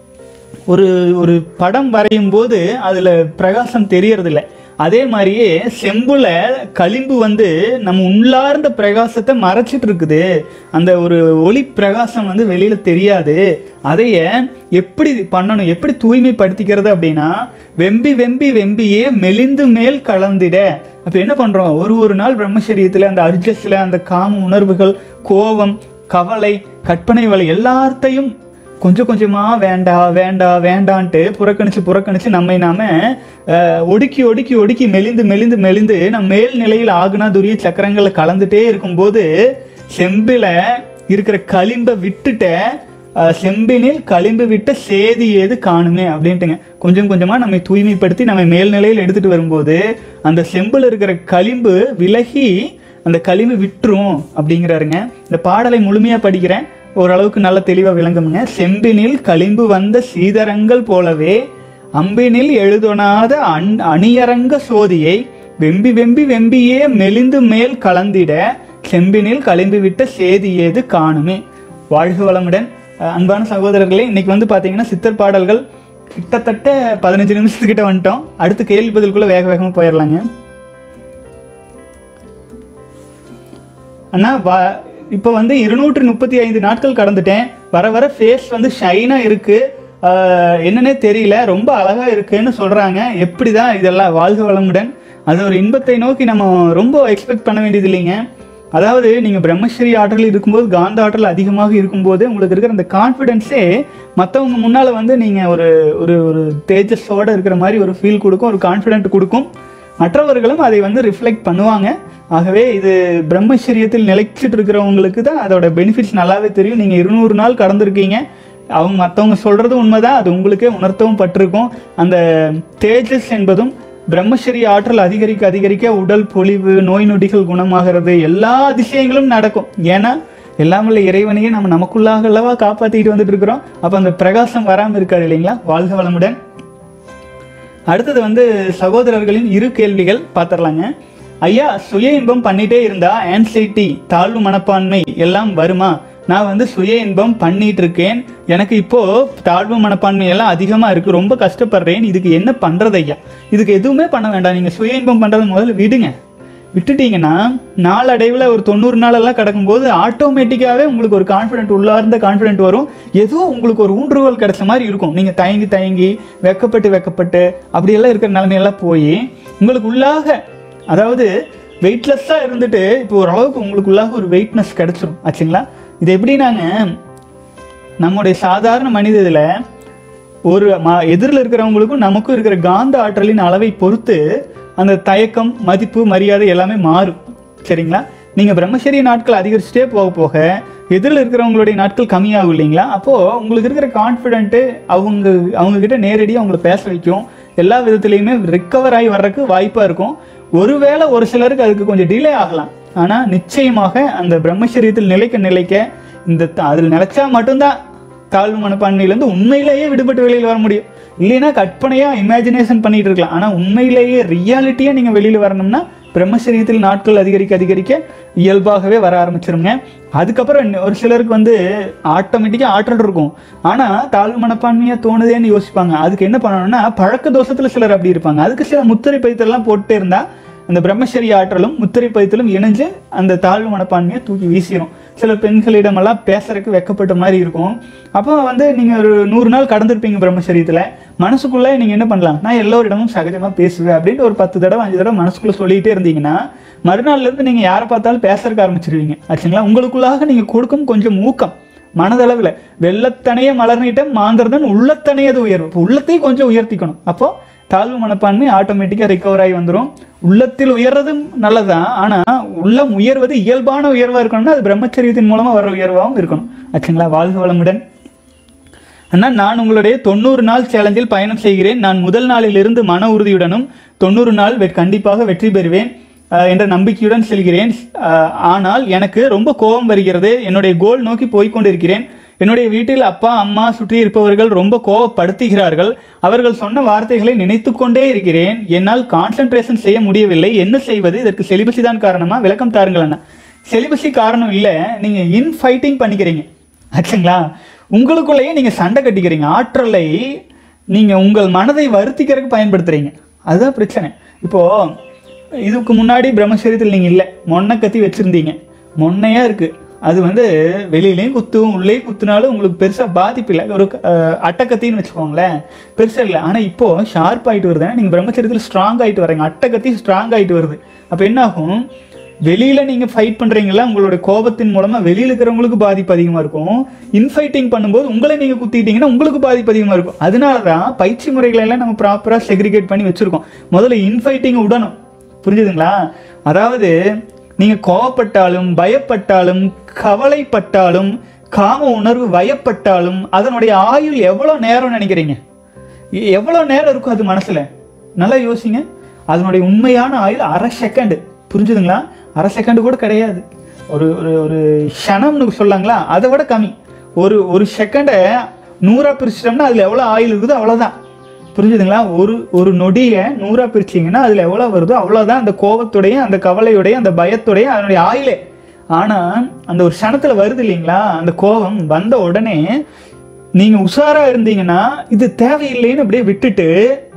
ஒரு ஒரு படம் வரையும் போது அதுல பிரகாசம் தெரியறதில்ல அதே மாதிரியே செம்புல களிம்பு வந்து நம்ம உள்ளார்ந்த பிரகாசத்தை மறைச்சிட்டு இருக்குது அந்த ஒரு ஒளி பிரகாசம் வந்து வெளியில தெரியாது அதைய எப்படி பண்ணணும் எப்படி தூய்மைப்படுத்திக்கிறது அப்படின்னா வெம்பி வெம்பி வெம்பியே மெலிந்து மேல் கலந்திட அப்ப என்ன பண்றோம் ஒரு ஒரு நாள் பிரம்மச்சரியத்துல அந்த அர்ஜஸ்ல அந்த காம உணர்வுகள் கோபம் கவலை கற்பனை வலை எல்லாத்தையும் கொஞ்சம் கொஞ்சமா வேண்டா வேண்டா வேண்டான்ட்டு புறக்கணிச்சு புறக்கணிச்சு நம்மை நாம அஹ், ஒடுக்கி ஒடுக்கி ஒடுக்கி மெலிந்து மெலிந்து மெலிந்து நம்ம மேல் நிலையில் ஆகுனா துரிய சக்கரங்கள்ல கலந்துட்டே இருக்கும்போது செம்பில இருக்கிற களிம்பை விட்டுட்ட அஹ், செம்பினில் களிம்பு விட்ட சேதி ஏது காணுமே அப்படின்ட்டுங்க கொஞ்சம் கொஞ்சமா நம்மை தூய்மைப்படுத்தி நம்ம மேல்நிலையில் எடுத்துட்டு வரும்போது அந்த செம்புல இருக்கிற களிம்பு விலகி அந்த களிம்பு விட்டுரும் அப்படிங்கிறாருங்க இந்த பாடலை முழுமையா படிக்கிறேன் ஓரளவுக்கு நல்ல தெளிவா விளங்குங்க செம்பினில் களிம்பு வந்த சீதரங்கள் போலவே அம்பினில் எழுதொணாத அன் அணியரங்க சோதியை வெம்பி வெம்பி வெம்பியே மெலிந்து மேல் கலந்திட செம்பினில் களிம்பு விட்ட சேதி ஏது காணுமே வாழ்க வளமுடன் அஹ் அன்பான சகோதரர்களே இன்னைக்கு வந்து பாத்தீங்கன்னா சித்தர் பாடல்கள் கிட்டத்தட்ட பதினஞ்சு நிமிஷத்துக்கிட்ட வந்துட்டோம் அடுத்து கேள்வி பதிலுக்குள்ள வேக வேகமா போயிடலாங்க அண்ணா வ இப்போ வந்து இருநூற்று முப்பத்தி ஐந்து நாட்கள் கடந்துட்டேன் வர வர ஃபேஸ் வந்து ஷைனாக இருக்கு ஆஹ் என்னன்னே தெரியல ரொம்ப அழகா இருக்குன்னு சொல்றாங்க எப்படிதான் இதெல்லாம் வாழ்க வளமுடன் அது ஒரு இன்பத்தை நோக்கி நம்ம ரொம்ப எக்ஸ்பெக்ட் பண்ண வேண்டியது இல்லைங்க அதாவது நீங்க பிரம்மஸ்ரீ ஆற்றல் இருக்கும்போது காந்த ஆற்றல் அதிகமாக இருக்கும்போது உங்களுக்கு இருக்கிற அந்த கான்ஃபிடென்ஸே மற்றவங்க முன்னால வந்து நீங்க ஒரு ஒரு ஒரு தேஜஸோட இருக்கிற மாதிரி ஒரு ஃபீல் கொடுக்கும் ஒரு கான்ஃபிடென்ட் கொடுக்கும் மற்றவர்களும் அதை வந்து ரிஃப்ளெக்ட் பண்ணுவாங்க ஆகவே இது பிரம்மச்சரியத்தில் நிலைச்சிட்டு இருக்கிறவங்களுக்கு தான் அதோட பெனிஃபிட்ஸ் நல்லாவே தெரியும் நீங்கள் இருநூறு நாள் கடந்திருக்கீங்க அவங்க மற்றவங்க சொல்கிறது உண்மைதான் அது உங்களுக்கே உணர்த்தவும் பட்டிருக்கும் அந்த தேஜஸ் என்பதும் பிரம்மச்சரிய ஆற்றல் அதிகரிக்க அதிகரிக்க உடல் பொலிவு நோய் நொடிகள் குணமாகிறது எல்லா அதிசயங்களும் நடக்கும் ஏன்னா எல்லாம் உள்ள இறைவனையே நம்ம நமக்குள்ளாக அல்லவா காப்பாற்றிட்டு வந்துட்டு இருக்கிறோம் அப்போ அந்த பிரகாசம் வராமல் இருக்காது இல்லைங்களா வாழ்க வளமுடன் அடுத்தது வந்து சகோதரர்களின் இரு கேள்விகள் பார்த்துடலாங்க ஐயா சுய இன்பம் பண்ணிட்டே இருந்தா ஆன்சைட்டி தாழ்வு மனப்பான்மை எல்லாம் வருமா நான் வந்து சுய இன்பம் பண்ணிட்டு இருக்கேன் எனக்கு இப்போ தாழ்வு மனப்பான்மை எல்லாம் அதிகமா இருக்கு ரொம்ப கஷ்டப்படுறேன் இதுக்கு என்ன பண்றது ஐயா இதுக்கு எதுவுமே பண்ண வேண்டாம் நீங்க சுய இன்பம் பண்றது முதல்ல விடுங்க விட்டுட்டீங்கன்னா நாளடைவில் ஒரு தொண்ணூறு நாளெல்லாம் கிடக்கும்போது ஆட்டோமேட்டிக்காகவே உங்களுக்கு ஒரு கான்ஃபிடென்ட் உள்ளார்ந்த கான்ஃபிடென்ட் வரும் ஏதோ உங்களுக்கு ஒரு ஊன்றுகோல் கிடைச்ச மாதிரி இருக்கும் நீங்கள் தயங்கி தயங்கி வெக்கப்பட்டு வெக்கப்பட்டு அப்படியெல்லாம் இருக்கிற நிலைமையெல்லாம் போய் உங்களுக்கு உள்ளாக அதாவது வெயிட்லெஸ்ஸாக இருந்துட்டு இப்போ ஓரளவுக்கு உங்களுக்குள்ளாக ஒரு வெயிட்னஸ் கிடைச்சிரும் ஆச்சுங்களா இது எப்படின்னாங்க நம்முடைய சாதாரண மனித இதில் ஒரு ம எதிரில் இருக்கிறவங்களுக்கும் நமக்கும் இருக்கிற காந்த ஆற்றலின் அளவை பொறுத்து அந்த தயக்கம் மதிப்பு மரியாதை எல்லாமே மாறும் சரிங்களா நீங்கள் பிரம்மச்சரிய நாட்கள் அதிகரிச்சுட்டே போக போக எதிரில் இருக்கிறவங்களுடைய நாட்கள் கம்மியாகும் இல்லைங்களா அப்போது உங்களுக்கு இருக்கிற கான்ஃபிடென்ட்டு அவங்க அவங்க கிட்ட நேரடியாக அவங்கள பேச வைக்கும் எல்லா விதத்துலையுமே ரிக்கவர் ஆகி வர்றதுக்கு வாய்ப்பாக இருக்கும் ஒருவேளை ஒரு சிலருக்கு அதுக்கு கொஞ்சம் டிலே ஆகலாம் ஆனால் நிச்சயமாக அந்த பிரம்மச்சரியத்தில் நிலைக்க நிலைக்க இந்த த- அதில் நிலைச்சா மட்டும்தான் தாழ்வு மனப்பான்மையிலேருந்து உண்மையிலேயே விடுபட்டு வெளியில் வர முடியும் இல்லைன்னா கற்பனையா இமேஜினேஷன் பண்ணிட்டு இருக்கலாம் ஆனால் உண்மையிலேயே ரியாலிட்டியா நீங்க வெளியில் வரணும்னா பிரம்மச்சரியத்தில் நாட்கள் அதிகரிக்க அதிகரிக்க இயல்பாகவே வர ஆரம்பிச்சிருங்க அதுக்கப்புறம் இன்னும் ஒரு சிலருக்கு வந்து ஆட்டோமேட்டிக்காக ஆற்றல் இருக்கும் ஆனால் தாழ்வு மனப்பான்மையாக தோணுதேன்னு யோசிப்பாங்க அதுக்கு என்ன பண்ணணும்னா பழக்க தோஷத்தில் சிலர் அப்படி இருப்பாங்க அதுக்கு சில முத்திரை பைத்தெல்லாம் போட்டுட்டே இருந்தா அந்த பிரம்மச்சரிய ஆற்றலும் முத்திரை பைத்தலும் இணைஞ்சு அந்த தாழ்வு மனப்பான்மையை தூக்கி வீசிடும் சில பெண்களிடமெல்லாம் பேசுறதுக்கு வெக்கப்பட்ட மாதிரி இருக்கும் அப்போ வந்து நீங்கள் ஒரு நூறு நாள் கடந்திருப்பீங்க பிரம்மச்சரியத்தில் மனசுக்குள்ளே நீங்கள் என்ன பண்ணலாம் நான் எல்லோரிடமும் சகஜமாக பேசுவேன் அப்படின்ட்டு ஒரு பத்து தடவை அஞ்சு தடவை மனசுக்குள்ளே சொல்லிகிட்டே இருந்தீங்கன்னா மறுநாள்ல இருந்து நீங்கள் யாரை பார்த்தாலும் பேசுறதுக்கு ஆரம்பிச்சிருவீங்க ஆச்சுங்களா உங்களுக்குள்ளாக நீங்கள் கொடுக்கும் கொஞ்சம் ஊக்கம் மனதளவில் வெள்ளத்தனைய மலர்நீட்டம் மாந்தர்தன் உள்ளத்தனையது உயர்வு இப்போ உள்ளத்தையும் கொஞ்சம் உயர்த்திக்கணும் அப்போ தாழ்வு மனப்பான்மை ஆட்டோமேட்டிக்காக ரிகவர் ஆகி வந்துடும் உள்ளத்தில் உயர்றதும் நல்லதுதான் ஆனால் உள்ளம் உயர்வது இயல்பான உயர்வாக இருக்கணும்னா அது பிரம்மச்சரியத்தின் மூலமாக வர உயர்வாகவும் இருக்கணும் ஆச்சுங்களா வாழ்க வளமுடன் அண்ணா நான் உங்களுடைய தொண்ணூறு நாள் சேலஞ்சில் பயணம் செய்கிறேன் நான் முதல் நாளிலிருந்து மன உறுதியுடனும் தொண்ணூறு நாள் வெ- கண்டிப்பாக வெற்றி பெறுவேன் அஹ், என்ற நம்பிக்கையுடன் செல்கிறேன் அஹ், ஆனால் எனக்கு ரொம்ப கோபம் வருகிறது என்னுடைய கோல் நோக்கி போய்க் கொண்டிருக்கிறேன் என்னுடைய வீட்டில் அப்பா அம்மா சுற்றி இருப்பவர்கள் ரொம்ப கோபப்படுத்துகிறார்கள் அவர்கள் சொன்ன வார்த்தைகளை நினைத்து கொண்டே இருக்கிறேன் என்னால் கான்சென்ட்ரேஷன் செய்ய முடியவில்லை என்ன செய்வது இதற்கு செலிபசி தான் காரணமா விளக்கம் தாருங்கள் அண்ணா செலிபசி காரணம் இல்லை நீங்க இன் ஃபைட்டிங் பண்ணிக்கிறீங்க ஆச்சுங்களா உங்களுக்குள்ளேயே நீங்க சண்டை கட்டிக்கிறீங்க ஆற்றலை நீங்க உங்கள் மனதை வருத்திக்கிறதுக்கு பயன்படுத்துறீங்க அதுதான் பிரச்சனை இப்போ இதுக்கு முன்னாடி பிரம்மச்சரியத்தில் நீங்க இல்லை மொன்னை கத்தி வச்சிருந்தீங்க மொன்னையா இருக்கு அது வந்து வெளியிலையும் குத்தும் உள்ளே குத்துனாலும் உங்களுக்கு பெருசா பாதிப்பு இல்லை ஒரு அஹ், அட்டைக்கத்தின்னு வச்சுக்கோங்களேன் பெருசா இல்லை ஆனா இப்போ ஷார்ப் ஆயிட்டு வருது நீங்க பிரம்மச்சரியத்தில் ஸ்ட்ராங் ஆயிட்டு வரீங்க அட்டைக்கத்தி ஸ்ட்ராங் ஆயிட்டு வருது அப்ப என்ன ஆகும் வெளியில நீங்க ஃபைட் பண்றீங்களா உங்களோட கோபத்தின் மூலமா வெளியில இருக்கிறவங்களுக்கு பாதிப்பு அதிகமா இருக்கும் இன்ஃபைட்டிங் பண்ணும்போது உங்களை நீங்க குத்திட்டீங்கன்னா உங்களுக்கு பாதிப்பு அதிகமா இருக்கும் அதனால தான் பயிற்சி முறைகளை எல்லாம் நம்ம ப்ராப்பரா செக்ரிகேட் பண்ணி வச்சிருக்கோம் முதல்ல இன்ஃபைட்டிங் விடணும் புரிஞ்சுதுங்களா அதாவது நீங்க கோவப்பட்டாலும் பயப்பட்டாலும் கவலைப்பட்டாலும் காம உணர்வு வயப்பட்டாலும் அதனுடைய ஆயுள் எவ்வளவு நேரம் நினைக்கிறீங்க எ- எவ்வளவு நேரம் இருக்கும் அது மனசுல நல்லா யோசிங்க அதனுடைய உண்மையான ஆயுள் அரை செகண்ட் புரிஞ்சுதுங்களா அரை செகண்ட் கூட கிடையாது ஒரு ஒரு ஒரு க்ஷணம்னு சொல்லாங்களா அதை விட கம்மி ஒரு ஒரு செகண்டை நூறா பிரிச்சிட்டோம்னா அதுல எவ்வளவு ஆயுள் இருக்குதோ அவ்வளவுதான் புரிஞ்சுதுங்களா ஒரு ஒரு நொடியை நூறா பிரிச்சீங்கன்னா அதுல எவ்வளவு வருதோ அவ்வளவுதான் அந்த கோபத்துடைய அந்த கவலையுடைய அந்த பயத்துடைய அதனுடைய ஆயுளே ஆனா அந்த ஒரு க்ஷணத்துல வருது இல்லைங்களா அந்த கோபம் வந்த உடனே நீங்க உஷாரா இருந்தீங்கன்னா இது தேவையில்லைன்னு அப்படியே விட்டுட்டு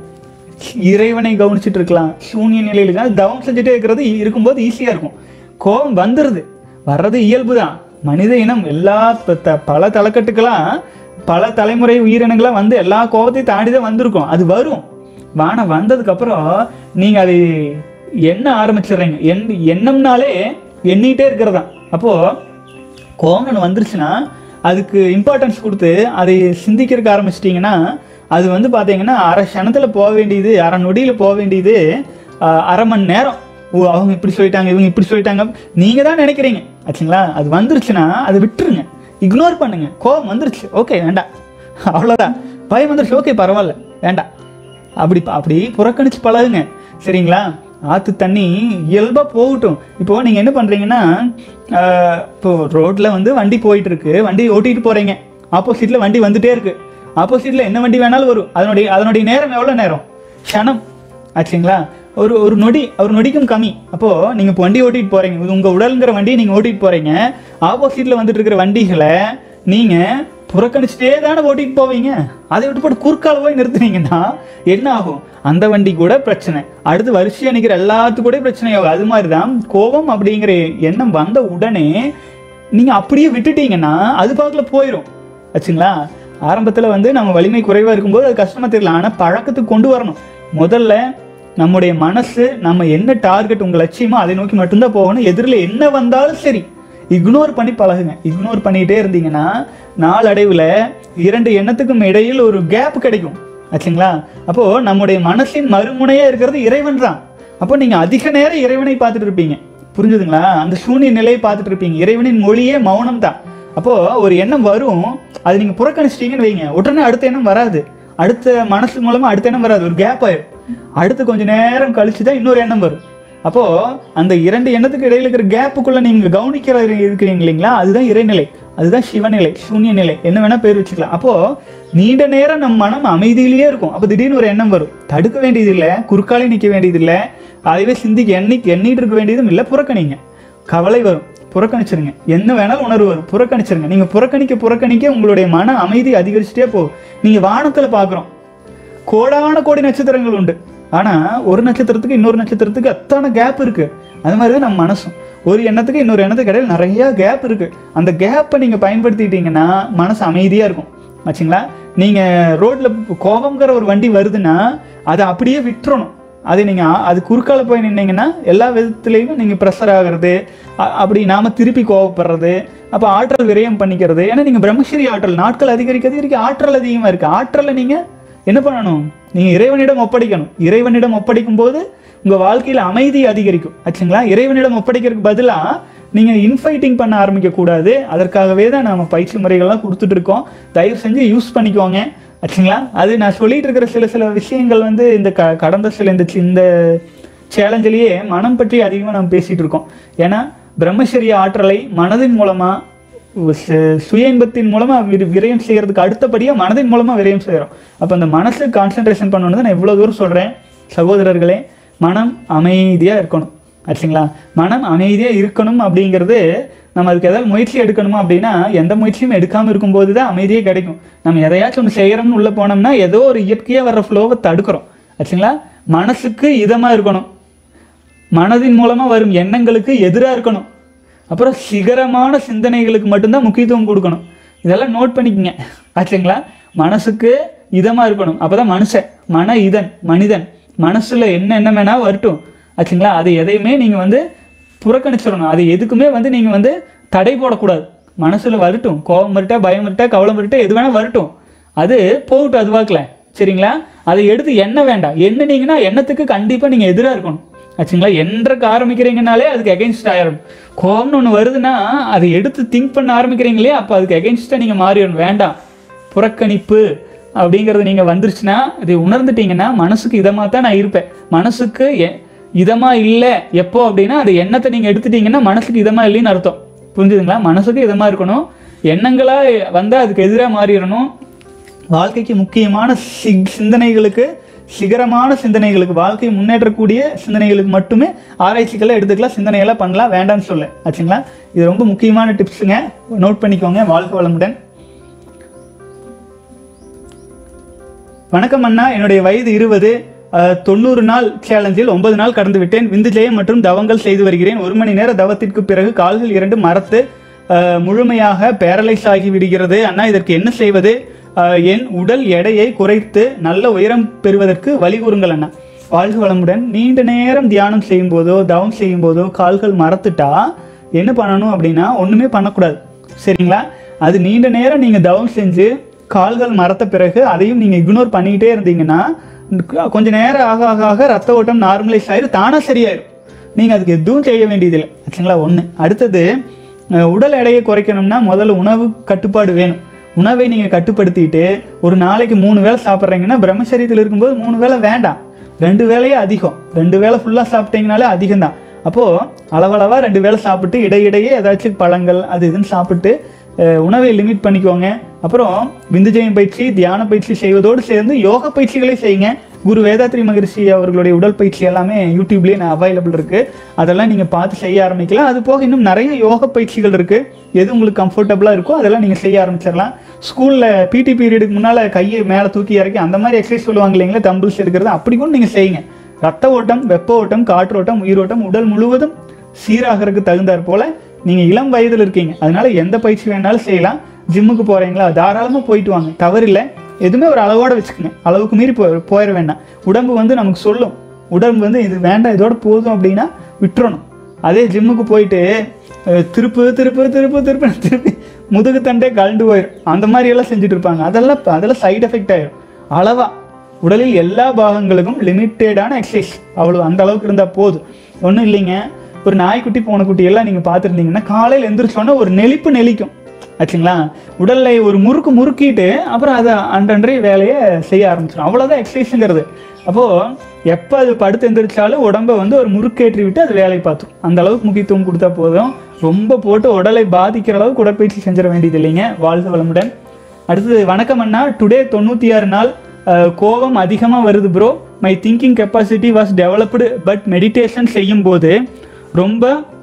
இறைவனை கவனிச்சுட்டு இருக்கலாம் சூன்ய நிலையில இருக்கலாம் தவம் செஞ்சுட்டே இருக்கிறது இருக்கும்போது ஈஸியா இருக்கும் கோபம் வந்துருது வர்றது இயல்பு தான் மனித இனம் எல்லா த- த- பல தலைக்கட்டுக்கெல்லாம் பல தலைமுறை உயிரினங்களா வந்து எல்லா கோபத்தையும் தாண்டி தான் வந்திருக்கும் அது வரும் வான வந்ததுக்கு அப்புறம் நீங்க அதை எண்ண ஆரம்பிச்சிடுறீங்க எண் எண்ணம்னாலே எண்ணிட்டே இருக்கிறதா அப்போ கோங்கன் வந்துருச்சுன்னா அதுக்கு இம்பார்ட்டன்ஸ் கொடுத்து அதை சிந்திக்கிறதுக்கு ஆரம்பிச்சிட்டிங்கன்னா அது வந்து பார்த்தீங்கன்னா அரை க்ஷணத்தில் போக வேண்டியது அரை நொடியில் போக வேண்டியது ஆஹ், அரை மணி நேரம் ஓ அவங்க இப்படி சொல்லிட்டாங்க இவங்க இப்படி சொல்லிட்டாங்க நீங்கள் தான் நினைக்கிறீங்க ஆச்சுங்களா அது வந்துருச்சுன்னா அதை விட்டுருங்க இக்னோர் பண்ணுங்க கோவம் வந்துருச்சு ஓகே வேண்டாம் அவ்வளோதான் பயம் வந்துருச்சு ஓகே பரவாயில்ல வேண்டாம் அப்படி அப்படி புறக்கணிச்சு பழகுங்க சரிங்களா ஆத்து தண்ணி இயல்பா போகட்டும் இப்போ நீங்க என்ன பண்றீங்கன்னா ஆஹ், இப்போ ரோட்ல வந்து வண்டி போயிட்டு இருக்கு வண்டி ஓட்டிட்டு போறீங்க ஆப்போசிட்ல வண்டி வந்துட்டே இருக்கு ஆப்போசிட்ல என்ன வண்டி வேணாலும் வரும் அதனுடைய அதனுடைய நேரம் எவ்வளவு நேரம் க்ஷணம் ஆச்சுங்களா ஒரு ஒரு நொடி ஒரு நொடிக்கும் கம்மி அப்போ நீங்க இப்போ வண்டி ஓட்டிட்டு போறீங்க இது உங்க உடல்ங்கிற வண்டியை நீங்க ஓட்டிட்டு போறீங்க ஆப்போசிட்ல வந்துட்டு இருக்கிற வண்டிகளை நீங்க புறக்கணிச்சுட்டே தானே ஓட்டிட்டு போவீங்க அதை விட்டு போட்டு குறுக்கால போய் நிறுத்துனீங்கன்னா என்ன ஆகும் அந்த வண்டி கூட பிரச்சனை அடுத்து வரிசையா நிக்கிற எல்லாத்து கூட பிரச்சனை ஆகும் அது மாதிரி தான் கோபம் அப்படிங்கிற எண்ணம் வந்த உடனே நீங்க அப்படியே விட்டுட்டீங்கன்னா அது பாக்கல போயிடும் ஆச்சுங்களா ஆரம்பத்துல வந்து நம்ம வலிமை குறைவா இருக்கும்போது அது கஷ்டமா தெரியல ஆனா பழக்கத்துக்கு கொண்டு வரணும் முதல்ல நம்முடைய மனசு நம்ம என்ன டார்கெட் உங்க லட்சியமோ அதை நோக்கி மட்டும்தான் போகணும் எதிரில் என்ன வந்தாலும் சரி இக்னோர் பண்ணி பழகுங்க இக்னோர் பண்ணிட்டே இருந்தீங்கன்னா நாளடைவில் இரண்டு எண்ணத்துக்கும் இடையில் ஒரு கேப் கிடைக்கும் ஆச்சுங்களா அப்போ நம்முடைய மனசின் மறுமுனையா இருக்கிறது இறைவன் தான் அப்போ நீங்க அதிக நேரம் இறைவனை பார்த்துட்டு இருப்பீங்க புரிஞ்சுதுங்களா அந்த சூன்ய நிலையை பார்த்துட்டு இருப்பீங்க இறைவனின் மொழியே மௌனம் தான் அப்போ ஒரு எண்ணம் வரும் அது நீங்க புறக்கணிச்சிட்டீங்கன்னு வைங்க உடனே அடுத்த எண்ணம் வராது அடுத்த மனசு மூலமா அடுத்த எண்ணம் வராது ஒரு கேப் ஆயிடும் அடுத்து கொஞ்ச நேரம் கழிச்சு தான் இன்னொரு எண்ணம் வரும் அப்போ அந்த இரண்டு எண்ணத்துக்கு இடையில இருக்கிற கேப்புக்குள்ள நீங்க கவனிக்கிற இருக்கிறீங்க இல்லைங்களா அதுதான் இறைநிலை அதுதான் சிவநிலை சூன்ய நிலை என்ன வேணா பேர் வச்சுக்கலாம் அப்போ நீண்ட நேரம் நம் மனம் அமைதியிலேயே இருக்கும் அப்போ திடீர்னு ஒரு எண்ணம் வரும் தடுக்க வேண்டியது இல்லை குறுக்காலே நிற்க வேண்டியது இல்லை அதுவே சிந்திக்க எண்ணி எண்ணிட்டு இருக்க வேண்டியதும் இல்லை புறக்கணிங்க கவலை வரும் புறக்கணிச்சிருங்க என்ன வேணாலும் உணர்வு வரும் புறக்கணிச்சிருங்க நீங்க புறக்கணிக்க புறக்கணிக்க உங்களுடைய மன அமைதி அதிகரிச்சுட்டே போகும் நீங்க வானத்துல பாக்குறோம் கோடான கோடி நட்சத்திரங்கள் உண்டு ஆனா ஒரு நட்சத்திரத்துக்கு இன்னொரு நட்சத்திரத்துக்கு அத்தனை கேப் இருக்கு அது மாதிரி தான் நம்ம மனசும் ஒரு எண்ணத்துக்கு இன்னொரு எண்ணத்துக்கு இடையில நிறைய கேப் இருக்கு அந்த கேப்பை நீங்க பயன்படுத்திட்டீங்கன்னா மனசு அமைதியா இருக்கும் ஆச்சுங்களா நீங்க ரோட்ல கோபம்ங்கிற ஒரு வண்டி வருதுன்னா அதை அப்படியே விட்டுறணும் அது நீங்கள் அது குறுக்கால போய் நின்னீங்கன்னா எல்லா விதத்துலேயும் நீங்கள் ப்ரெஷர் ஆகிறது அ- அப்படி நாம திருப்பி கோவப்படுறது அப்போ ஆற்றல் விரயம் பண்ணிக்கிறது ஏன்னா நீங்கள் பிரம்மச்சரி ஆற்றல் நாட்கள் அதிகரிக்க அதிகரிக்க ஆற்றல் அதிகமாக இருக்குது ஆற்றலை நீங்கள் என்ன பண்ணணும் நீங்கள் இறைவனிடம் ஒப்படைக்கணும் இறைவனிடம் ஒப்படைக்கும் போது உங்கள் வாழ்க்கையில் அமைதி அதிகரிக்கும் ஆச்சுங்களா இறைவனிடம் ஒப்படைக்கிறதுக்கு பதிலாக நீங்கள் இன்ஃபைட்டிங் பண்ண ஆரம்பிக்க கூடாது அதற்காகவே தான் நம்ம பயிற்சி முறைகள்லாம் கொடுத்துட்டு இருக்கோம் தயவு செஞ்சு யூஸ் பண்ணிக்கோங்க ஆச்சுங்களா அது நான் சொல்லிட்டு இருக்கிற சில சில விஷயங்கள் வந்து இந்த க கடந்த சில இந்த சி- இந்த சேலஞ்சிலேயே மனம் பற்றி அதிகமாக நம்ம பேசிட்டு இருக்கோம் ஏன்னா பிரம்மச்சரிய ஆற்றலை மனதின் மூலமாக சு- சுய இன்பத்தின் மூலமா விர- விரயம் செய்யறதுக்கு அடுத்தபடியா மனதின் மூலமா விரயம் செய்யறோம் அப்ப அந்த மனசு கான்சென்ட்ரேஷன் பண்ணணும்னு நான் இவ்வளவு தூரம் சொல்றேன் சகோதரர்களே மனம் அமைதியா இருக்கணும் ஆச்சுங்களா மனம் அமைதியா இருக்கணும் அப்படிங்கிறது நம்ம அதுக்கு ஏதாவது முயற்சி எடுக்கணுமா அப்படின்னா எந்த முயற்சியும் எடுக்காம இருக்கும்போது தான் அமைதியே கிடைக்கும் நம்ம எதையாச்சும் ஒன்று செய்யறோம்னு உள்ள போனோம்னா ஏதோ ஒரு இயற்கையா வர்ற ஃப்ளோவை தடுக்கிறோம் ஆச்சுங்களா மனசுக்கு இதமா இருக்கணும் மனதின் மூலமா வரும் எண்ணங்களுக்கு எதிராக இருக்கணும் அப்புறம் சிகரமான சிந்தனைகளுக்கு மட்டும்தான் முக்கியத்துவம் கொடுக்கணும் இதெல்லாம் நோட் பண்ணிக்கங்க ஆச்சுங்களா மனசுக்கு இதமா இருக்கணும் அப்பதான் மனுஷன் மன இதன் மனிதன் மனசுல என்ன என்ன வேணா வரட்டும் ஆச்சுங்களா அது எதையுமே நீங்க வந்து புறக்கணிச்சிடணும் அது எதுக்குமே வந்து நீங்க வந்து தடை போடக்கூடாது மனசுல வரட்டும் கோபம் வரட்டா பயம் வரட்டா கவலை வரட்டா எது வேணா வரட்டும் அது போகட்டும் அது வாக்கல சரிங்களா அதை எடுத்து எண்ண வேண்டாம் எண்ணுனீங்கன்னா எண்ணத்துக்கு கண்டிப்பா நீங்க எதிரா இருக்கணும் ஆச்சுங்களா என்றக்கு ஆரம்பிக்கிறீங்கனாலே அதுக்கு அகைன்ஸ்ட் ஆயிரும் கோபம்னு ஒன்று வருதுன்னா அதை எடுத்து திங்க் பண்ண ஆரம்பிக்கிறீங்களே அப்போ அதுக்கு அகைன்ஸ்டாக நீங்கள் மாறிடணும் வேண்டாம் புறக்கணிப்பு அப்படிங்கிறது நீங்கள் வந்துருச்சுன்னா இதை உணர்ந்துட்டீங்கன்னா மனசுக்கு இதமாக தான் நான் இருப்பேன் மனசுக்கு எ- இதமா இல்லை எப்போ அப்படின்னா அது எண்ணத்தை நீங்கள் எடுத்துட்டீங்கன்னா மனசுக்கு இதமா இல்லைன்னு அர்த்தம் புரிஞ்சுதுங்களா மனசுக்கு இதமா இருக்கணும் எண்ணங்களா வந்தால் அதுக்கு எதிராக மாறிடணும் வாழ்க்கைக்கு முக்கியமான சி- சிந்தனைகளுக்கு சிகரமான சிந்தனைகளுக்கு வாழ்க்கையை முன்னேற்றக்கூடிய சிந்தனைகளுக்கு மட்டுமே ஆராய்ச்சிகளை எடுத்துக்கலாம் சிந்தனையெல்லாம் பண்ணலாம் வேண்டாம்னு சொல்ல ஆச்சுங்களா இது ரொம்ப முக்கியமான டிப்ஸுங்க நோட் பண்ணிக்கோங்க வாழ்க்கை வளமுடன் வணக்கம் அண்ணா என்னுடைய வயது இருபது தொண்ணூறு நாள் சேலஞ்சில் ஒன்பது நாள் கடந்து விட்டேன் விந்து ஜெயம் மற்றும் தவங்கள் செய்து வருகிறேன் ஒரு மணி நேர தவத்திற்கு பிறகு கால்கள் இரண்டு மரத்து அஹ், முழுமையாக பேரலைஸ் ஆகி விடுகிறது அண்ணா இதற்கு என்ன செய்வது அஹ், என் உடல் எடையை குறைத்து நல்ல உயரம் பெறுவதற்கு வழி கூறுங்கள் அண்ணா வாழ்க வளமுடன் நீண்ட நேரம் தியானம் செய்யும் போதோ தவம் செய்யும் போதோ கால்கள் மரத்துட்டா என்ன பண்ணணும் அப்படின்னா ஒண்ணுமே பண்ணக்கூடாது சரிங்களா அது நீண்ட நேரம் நீங்க தவம் செஞ்சு கால்கள் மரத்த பிறகு அதையும் நீங்க இக்னோர் பண்ணிக்கிட்டே இருந்தீங்கன்னா கொஞ்ச நேரம் ஆக ஆக ஆக ரத்த ஓட்டம் நார்மலைஸ் ஆயிரும் தானா சரியாயிரும் நீங்க அதுக்கு எதுவும் செய்ய வேண்டியதில்லை ஆச்சுங்களா ஒண்ணு அடுத்தது அஹ், உடல் எடையை குறைக்கணும்னா முதல்ல உணவு கட்டுப்பாடு வேணும் உணவை நீங்க கட்டுப்படுத்திட்டு ஒரு நாளைக்கு மூணு வேளை சாப்பிட்றீங்கன்னா பிரம்மச்சரியத்தில் இருக்கும்போது மூணு வேளை வேண்டாம் ரெண்டு வேளையே அதிகம் ரெண்டு வேளை ஃபுல்லா சாப்பிட்டீங்கனாலே அதிகம் தான் அப்போ அளவளவா ரெண்டு வேளை சாப்பிட்டு இடையிடையே ஏதாச்சும் பழங்கள் அது இதுன்னு சாப்பிட்டு அஹ், உணவை லிமிட் பண்ணிக்கோங்க அப்புறம் விந்துஜயம் பயிற்சி தியான பயிற்சி செய்வதோடு சேர்ந்து யோக பயிற்சிகளை செய்யுங்க குரு வேதாத்ரி மகரிஷி அவர்களுடைய உடல் பயிற்சி எல்லாமே யூடியூப்லேயே நான் அவைலபிள் இருக்கு அதெல்லாம் நீங்க பார்த்து செய்ய ஆரம்பிக்கலாம் அது போக இன்னும் நிறைய யோக பயிற்சிகள் இருக்கு எது உங்களுக்கு கம்ஃபர்டபுளா இருக்கோ அதெல்லாம் நீங்க செய்ய ஆரம்பிச்சிடலாம் ஸ்கூல்ல பிடி பீரியடுக்கு முன்னால கையை மேலே தூக்கி இறக்கி அந்த மாதிரி எக்ஸசைஸ் சொல்லுவாங்க இல்லைங்களா தம்பிள்ஸ் எடுக்கிறது அப்படி கூட நீங்க செய்யுங்க ரத்த ஓட்டம் வெப்ப ஓட்டம் காற்றோட்டம் உயிரோட்டம் உடல் முழுவதும் சீராகிறதுக்கு தகுந்தாற் போல நீங்க இளம் வயதில் இருக்கீங்க அதனால எந்த பயிற்சி வேணாலும் செய்யலாம் ஜிம்முக்கு போறீங்களா தாராளமா போயிட்டு வாங்க தவறில்லை எதுவுமே ஒரு அளவோட வச்சுக்கோங்க அளவுக்கு மீறி போய் போயிட வேண்டாம் உடம்பு வந்து நமக்கு சொல்லும் உடம்பு வந்து இது வேண்டாம் இதோட போதும் அப்படின்னா விட்டுறணும் அதே ஜிம்முக்கு போயிட்டு அஹ், திருப்பு திருப்பு திருப்பு திருப்பு திருப்பி முதுகு தண்டே கலண்டு போயிடும் அந்த மாதிரி எல்லாம் செஞ்சுட்டு இருப்பாங்க அதெல்லாம் அதெல்லாம் சைடு எஃபெக்ட் ஆயிடும் அளவா உடலில் எல்லா பாகங்களுக்கும் லிமிட்டேடான எக்ஸசைஸ் அவ்வளோ அந்த அளவுக்கு இருந்தால் போதும் ஒன்றும் இல்லைங்க ஒரு நாய்க்குட்டி பூனைக்குட்டி எல்லாம் நீங்கள் பார்த்துருந்தீங்கன்னா காலையில் எந்திரிச்சோன்னே ஒரு நெளிப்பு நெளிக்கும் ஆச்சுங்களா உடல்ல ஒரு முறுக்கு முறுக்கிட்டு அப்புறம் அதை அன்றன்றைய வேலையை செய்ய ஆரம்பிச்சிடும் அவ்வளோதான் எக்ஸசைஸுங்கிறது அப்போது எப்போ அது படுத்து எந்திரிச்சாலும் உடம்பை வந்து ஒரு முறுக்கேற்றி விட்டு அது வேலையை பார்த்துரும் அந்த அளவுக்கு முக்கியத்துவம் கொடுத்தா போதும் ரொம்ப போட்டு உடலை பாதிக்கிற அளவுக்கு உடற்பயிற்சி செஞ்சிட வேண்டியது இல்லைங்க வாழ்க வளமுடன் அடுத்தது வணக்கம் அண்ணா டுடே தொண்ணூற்றி ஆறு நாள் அஹ், கோபம் அதிகமாக வருது bro my thinking capacity was developed but meditation செய்யும்போது ரொம்ப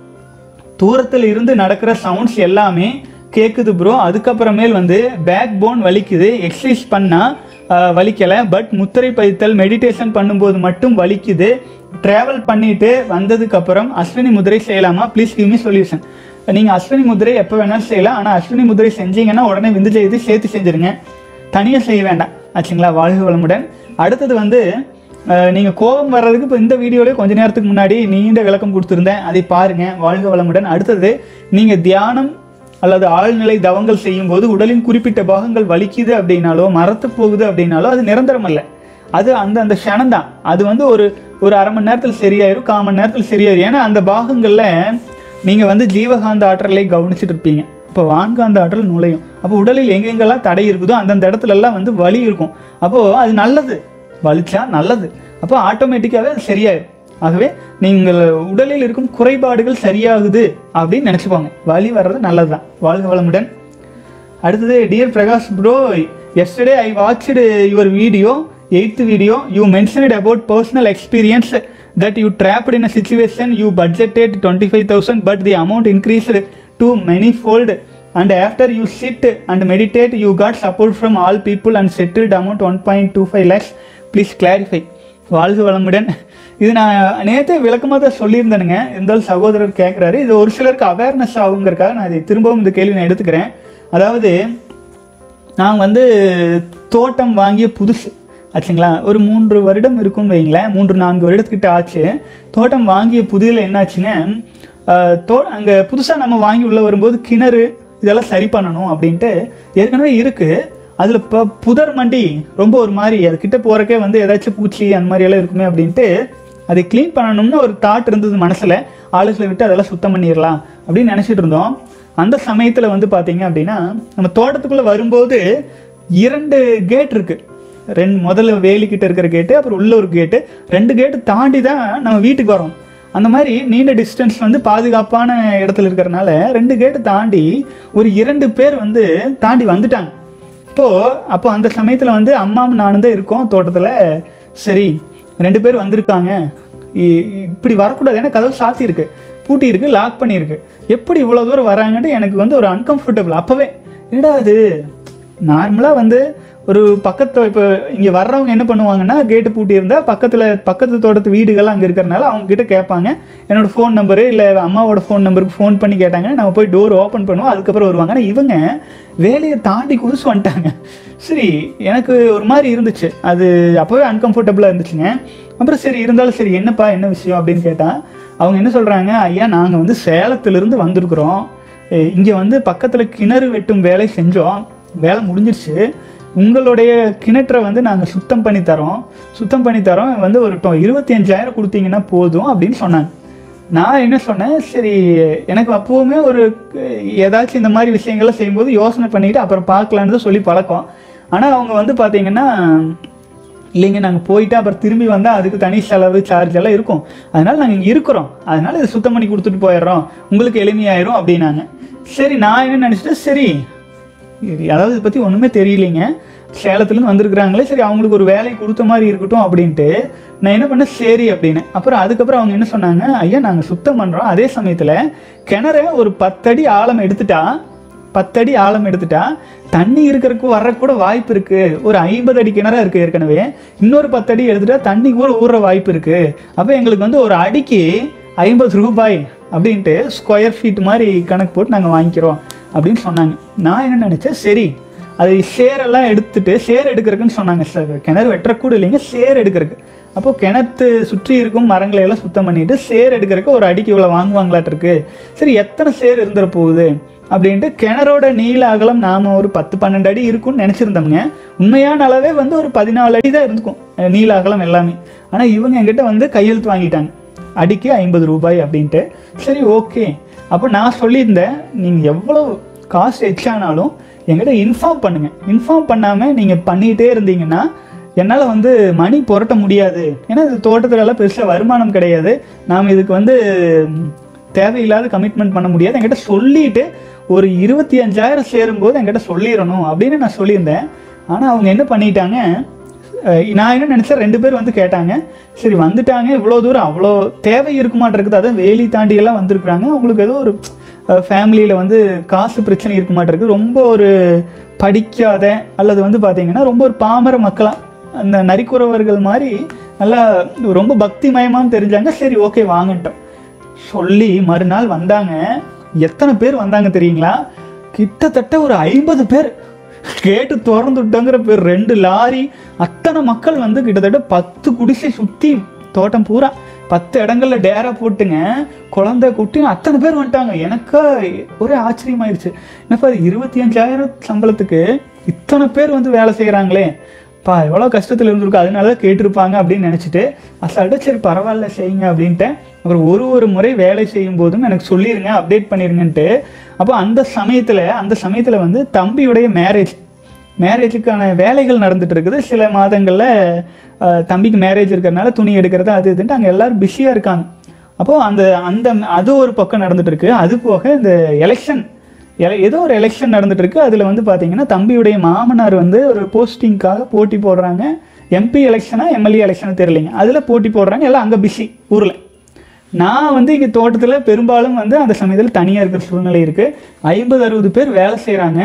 தூரத்தில் இருந்து நடக்கிற சவுண்ட்ஸ் எல்லாமே கேட்குது ப்ரோ அதுக்கப்புறமேல் வந்து பேக் போன் வலிக்குது எக்ஸசைஸ் பண்ணால் வலிக்கலை பட் முத்திரை பதித்தல் மெடிடேஷன் பண்ணும்போது மட்டும் வலிக்குது ட்ராவல் பண்ணிட்டு வந்ததுக்கப்புறம் அஸ்வினி முதிரை செய்யலாமா ப்ளீஸ் கிவ் மீ சொல்யூஷன் நீங்கள் அஸ்வினி முதிரை எப்போ வேணாலும் செய்யலாம் ஆனால் அஸ்வினி முதிரை செஞ்சீங்கன்னா உடனே விந்து ஜெயத்தை சேர்த்து செஞ்சுருங்க தனியாக செய்ய வேண்டாம் ஆச்சுங்களா வாழ்க வளமுடன் அடுத்தது வந்து அஹ், நீங்க கோபம் வர்றதுக்கு இப்போ இந்த வீடியோலயே கொஞ்ச நேரத்துக்கு முன்னாடி நீண்ட விளக்கம் கொடுத்துருந்தேன் அதை பாருங்க வாழ்க வளமுடன் அடுத்தது நீங்க தியானம் அல்லது ஆழ்நிலை தவங்கள் செய்யும் போது உடலின் குறிப்பிட்ட பாகங்கள் வலிக்குது அப்படின்னாலோ மரத்து போகுது அப்படின்னாலோ அது நிரந்தரம் அல்ல அது அந்த அந்த க்ஷணம் தான் அது வந்து ஒரு ஒரு அரை மணி நேரத்தில் சரியாயிரும் கால் மணி நேரத்தில் சரியாயிரும் ஏன்னா அந்த பாகங்கள்ல நீங்க வந்து ஜீவகாந்த ஆற்றலை கவனிச்சுட்டு இருப்பீங்க இப்போ வான்காந்த ஆற்றல் நுழையும் அப்போ உடலில் எங்கெங்கெல்லாம் தடை இருக்குதோ அந்தந்த இடத்துல எல்லாம் வந்து வலி இருக்கும் அப்போ அது நல்லது வலிச்சா நல்லது அப்போ ஆட்டோமேட்டிக்காவே அது சரியாயிரும் ஆகவே நீங்கள் உடலில் இருக்கும் குறைபாடுகள் சரியாகுது அப்படின்னு நினைச்சுப்பாங்க வலி வர்றது நல்லதுதான் வாழ்க வளமுடன் அடுத்தது dear Prakash bro yesterday I watched your video eighth video you mentioned about personal experience that you trapped in a situation you budgeted twenty five thousand but the amount increased to many fold and after you sit and meditate you got support from all people and settled amount one point two five lakhs please clarify வாழ்க வளமுடன் இது நான் நேற்றே விளக்கமாக தான் சொல்லியிருந்தேனுங்க இருந்தாலும் சகோதரர் கேட்குறாரு இது ஒரு சிலருக்கு அவேர்னஸ் ஆகுங்கிறதுக்காக நான் இதை திரும்பவும் இந்த கேள்வி நான் எடுத்துக்கிறேன் அதாவது நான் வந்து தோட்டம் வாங்கிய புதுசு ஆச்சுங்களா ஒரு மூன்று வருடம் இருக்கும்னு வைங்களேன் மூன்று நான்கு வருடத்துக்கிட்ட ஆச்சு தோட்டம் வாங்கிய புதிதில் என்னாச்சுங்க ஆஹ் தோ அங்கே புதுசாக நம்ம வாங்கி உள்ளே வரும்போது கிணறு இதெல்லாம் சரி பண்ணணும் அப்படின்ட்டு ஏற்கனவே இருக்குது அதில் இப்போ புதர் மண்டி ரொம்ப ஒரு மாதிரி அது கிட்ட போகிறக்கே வந்து ஏதாச்சும் பூச்சி அந்த மாதிரி எல்லாம் இருக்குமே அப்படின்ட்டு அதை க்ளீன் பண்ணணும்னு ஒரு தாட் இருந்தது மனசில் ஆளுகளை விட்டு அதெல்லாம் சுத்தம் பண்ணிடலாம் அப்படின்னு நினச்சிட்டு இருந்தோம் அந்த சமயத்தில் வந்து பார்த்தீங்க அப்படின்னா நம்ம தோட்டத்துக்குள்ளே வரும்போது இரண்டு கேட் இருக்கு ரெண்டு முதல்ல வேலிக்கிட்ட இருக்கிற கேட்டு அப்புறம் உள்ள ஒரு கேட்டு ரெண்டு கேட்டு தாண்டி தான் நம்ம வீட்டுக்கு வரோம் அந்த மாதிரி நீண்ட டிஸ்டன்ஸ் வந்து பாதுகாப்பான இடத்துல இருக்கிறனால ரெண்டு கேட்டு தாண்டி ஒரு இரண்டு பேர் வந்து தாண்டி வந்துட்டாங்க இப்போ அப்போ அந்த சமயத்தில் வந்து அம்மாவும் நானும் தான் இருக்கோம் தோட்டத்தில் சரி ரெண்டு பேர் வந்திருக்காங்க இ- இப்படி வரக்கூடாது ஏன்னா கதவு சாத்தி இருக்கு பூட்டி இருக்கு லாக் பண்ணியிருக்கு எப்படி இவ்வளோ தூரம் வராங்கன்ட்டு எனக்கு வந்து ஒரு அன்கம்ஃபர்டபுள் அப்போவே என்னடா அது நார்மலாக வந்து ஒரு பக்கத்து இப்போ இங்கே வர்றவங்க என்ன பண்ணுவாங்கன்னா கேட்டு பூட்டி இருந்தால் பக்கத்தில் பக்கத்து தோட்டத்து வீடுகள் அங்கே இருக்கிறனால அவங்க கிட்ட கேட்பாங்க என்னோட ஃபோன் நம்பரு இல்லை அம்மாவோட ஃபோன் நம்பருக்கு ஃபோன் பண்ணி கேட்டாங்க நம்ம போய் டோர் ஓப்பன் பண்ணுவோம் அதுக்கப்புறம் வருவாங்க ஆனால் இவங்க வேலையை தாண்டி குதிச்சு வந்துட்டாங்க சரி எனக்கு ஒரு மாதிரி இருந்துச்சு அது அப்போவே அன்கம்ஃபர்டபுளாக இருந்துச்சுங்க அப்புறம் சரி இருந்தாலும் சரி என்னப்பா என்ன விஷயம் அப்படின்னு கேட்டால் அவங்க என்ன சொல்கிறாங்க ஐயா நாங்கள் வந்து சேலத்திலிருந்து வந்திருக்கிறோம் இங்கே வந்து பக்கத்தில் கிணறு வெட்டும் வேலை செஞ்சோம் வேலை முடிஞ்சிருச்சு உங்களுடைய கிணற்றை வந்து நாங்கள் சுத்தம் பண்ணி தரோம் சுத்தம் பண்ணி தரோம் வந்து ஒரு டொ- இருபத்தி அஞ்சாயிரம் கொடுத்தீங்கன்னா போதும் அப்படின்னு சொன்னாங்க நான் என்ன சொன்னேன் சரி எனக்கு அப்போவுமே ஒரு அஹ், ஏதாச்சும் இந்த மாதிரி விஷயங்களை செய்யும்போது யோசனை பண்ணிட்டு அப்புறம் பார்க்கலான்னு தான் சொல்லி பழக்கம் ஆனால் அவங்க வந்து பார்த்தீங்கன்னா இல்லைங்க நாங்கள் போயிட்டு அப்புறம் திரும்பி வந்தால் அதுக்கு தனி செலவு சார்ஜ் எல்லாம் இருக்கும் அதனால நாங்கள் இங்கே இருக்கிறோம் அதனால இதை சுத்தம் பண்ணி கொடுத்துட்டு போயிடுறோம் உங்களுக்கு எளிமையாயிரும் அப்படின்னாங்க சரி நான் என்ன நினச்சிட்டேன் சரி இது அதாவது இதை பற்றி ஒன்றுமே தெரியலைங்க சேலத்துலேருந்து வந்திருக்கிறாங்களே சரி அவங்களுக்கு ஒரு வேலை கொடுத்த மாதிரி இருக்கட்டும் அப்படின்ட்டு நான் என்ன பண்ணேன் சரி அப்படின்னு அப்புறம் அதுக்கப்புறம் அவங்க என்ன சொன்னாங்க ஐயா நாங்கள் சுத்தம் பண்ணுறோம் அதே சமயத்தில் கிணற ஒரு பத்தடி ஆழம் எடுத்துட்டா பத்தடி ஆழம் எடுத்துட்டா தண்ணி இருக்கிறதுக்கு வர்றதுக்கு கூட வாய்ப்பு இருக்கு ஒரு ஐம்பது அடி கிணறா இருக்கு ஏற்கனவே இன்னொரு பத்தடி எடுத்துட்டா தண்ணி கூட ஊற வாய்ப்பு இருக்கு அப்போ எங்களுக்கு வந்து ஒரு அடிக்கு ஐம்பது ரூபாய் அப்படின்ட்டு ஸ்கொயர் ஃபீட் மாதிரி கணக்கு போட்டு நாங்கள் வாங்கிக்கிறோம் அப்படின்னு சொன்னாங்க நான் என்ன நினைச்சேன் சரி அது சேரெல்லாம் எடுத்துட்டு சேர் எடுக்கிறதுக்குன்னு சொன்னாங்க சார் கிணறு வெட்டக்கூட இல்லைங்க சேர் எடுக்கிறதுக்கு அப்போ கிணத்து சுற்றி இருக்கும் மரங்களை எல்லாம் சுத்தம் பண்ணிட்டு சேர் எடுக்கிறதுக்கு ஒரு அடிக்கு இவ்வளோ வாங்குவாங்களாட்டு இருக்கு சரி எத்தனை சேர் இருந்துற போகுது அப்படின்ட்டு கிணறோட நீள அகலம் நாம ஒரு பத்து பன்னெண்டு அடி இருக்கும்னு நினச்சிருந்தோம்ங்க உண்மையான அளவே வந்து ஒரு பதினாலு அடி தான் இருக்கும் அஹ் நீள அகலம் எல்லாமே ஆனால் இவங்க என்கிட்ட வந்து கையெழுத்து வாங்கிட்டாங்க அடிக்கு ஐம்பது ரூபாய் அப்படின்ட்டு சரி ஓகே அப்போ நான் சொல்லியிருந்தேன் நீங்கள் எவ்வளோ காசு எச்சானாலும் என்கிட்ட இன்ஃபார்ம் பண்ணுங்கள் இன்ஃபார்ம் பண்ணாமல் நீங்கள் பண்ணிகிட்டே இருந்தீங்கன்னா என்னால் வந்து மணி புரட்ட முடியாது ஏன்னா இது தோட்டத்துலலாம் பெருசாக வருமானம் கிடையாது நாம் இதுக்கு வந்து ம், தேவையில்லாத கமிட்மெண்ட் பண்ண முடியாது என்கிட்ட சொல்லிட்டு ஒரு இருபத்தி அஞ்சாயிரம் சேரும்போது என்கிட்ட சொல்லிடணும் அப்படின்னு நான் சொல்லியிருந்தேன் ஆனால் அவங்க என்ன பண்ணிட்டாங்க அஹ் நான் என்ன நினச்சேன் ரெண்டு பேர் வந்து கேட்டாங்க சரி வந்துட்டாங்க இவ்வளோ தூரம் அவ்வளோ தேவை இருக்குமாட்டிருக்குது அதான் வேலி தாண்டி எல்லாம் வந்திருக்கிறாங்க அவங்களுக்கு ஏதோ ஒரு ஃபேமிலியில் வந்து காசு பிரச்சனை இருக்குமாட்டிருக்கு ரொம்ப ஒரு படிக்காத அல்லது வந்து பார்த்தீங்கன்னா ரொம்ப ஒரு பாமர மக்களாக அந்த நரிக்குறவர்கள் மாதிரி நல்லா ரொம்ப பக்தி மயமாகவும் தெரிஞ்சாங்க சரி ஓகே வாங்கட்டோம் சொல்லி மறுநாள் வந்தாங்க எத்தனை பேர் வந்தாங்க தெரியுங்களா கிட்டத்தட்ட ஒரு ஐம்பது பேர் கேட்டு திறந்து விட்டோங்கிற பேர் ரெண்டு லாரி அத்தனை மக்கள் வந்து கிட்டத்தட்ட பத்து குடிசை சுற்றி தோட்டம் பூரா பத்து இடங்கள்ல டேரா போட்டுங்க குழந்தை குட்டி அத்தனை பேர் வந்துட்டாங்க எனக்கா ஒரே ஆச்சரியமாயிருச்சு என்னப்பா இது இருபத்தி அஞ்சாயிரம் சம்பளத்துக்கு இத்தனை பேர் வந்து வேலை செய்கிறாங்களே பா எவ்வளோ கஷ்டத்தில் இருந்திருக்கு அதனால தான் கேட்டிருப்பாங்க அப்படின்னு நினச்சிட்டு அசால்ட்டு சரி பரவாயில்ல செய்யுங்க அப்படின்ட்டு அப்புறம் ஒரு ஒரு முறை வேலை செய்யும் போதும் எனக்கு சொல்லிடுங்க அப்டேட் பண்ணிருங்கன்ட்டு அப்போ அந்த சமயத்தில் அந்த சமயத்தில் வந்து தம்பியுடைய மேரேஜ் மேரேஜுக்கான வேலைகள் நடந்துட்டு இருக்குது சில மாதங்களில் தம்பிக்கு மேரேஜ் இருக்கிறனால துணி எடுக்கிறது அது இதுன்ட்டு அங்கே எல்லாரும் பிஸியாக இருக்காங்க அப்போது அந்த அந்த அது ஒரு பக்கம் நடந்துட்டு இருக்கு அது போக இந்த எலெக்ஷன் எல- ஏதோ ஒரு எலெக்ஷன் நடந்துட்டு இருக்கு அதில் வந்து பார்த்தீங்கன்னா தம்பியுடைய மாமனார் வந்து ஒரு போஸ்டிங்காக போட்டி போடுறாங்க எம்பி எலெக்ஷனா எம்எல்ஏ எலெக்ஷனா தெரியலைங்க அதில் போட்டி போடுறாங்க எல்லாம் அங்கே பிஸி ஊரில் நான் வந்து இங்கே தோட்டத்தில் பெரும்பாலும் வந்து அந்த சமயத்தில் தனியாக இருக்கிற சூழ்நிலை இருக்குது ஐம்பது அறுபது பேர் வேலை செய்கிறாங்க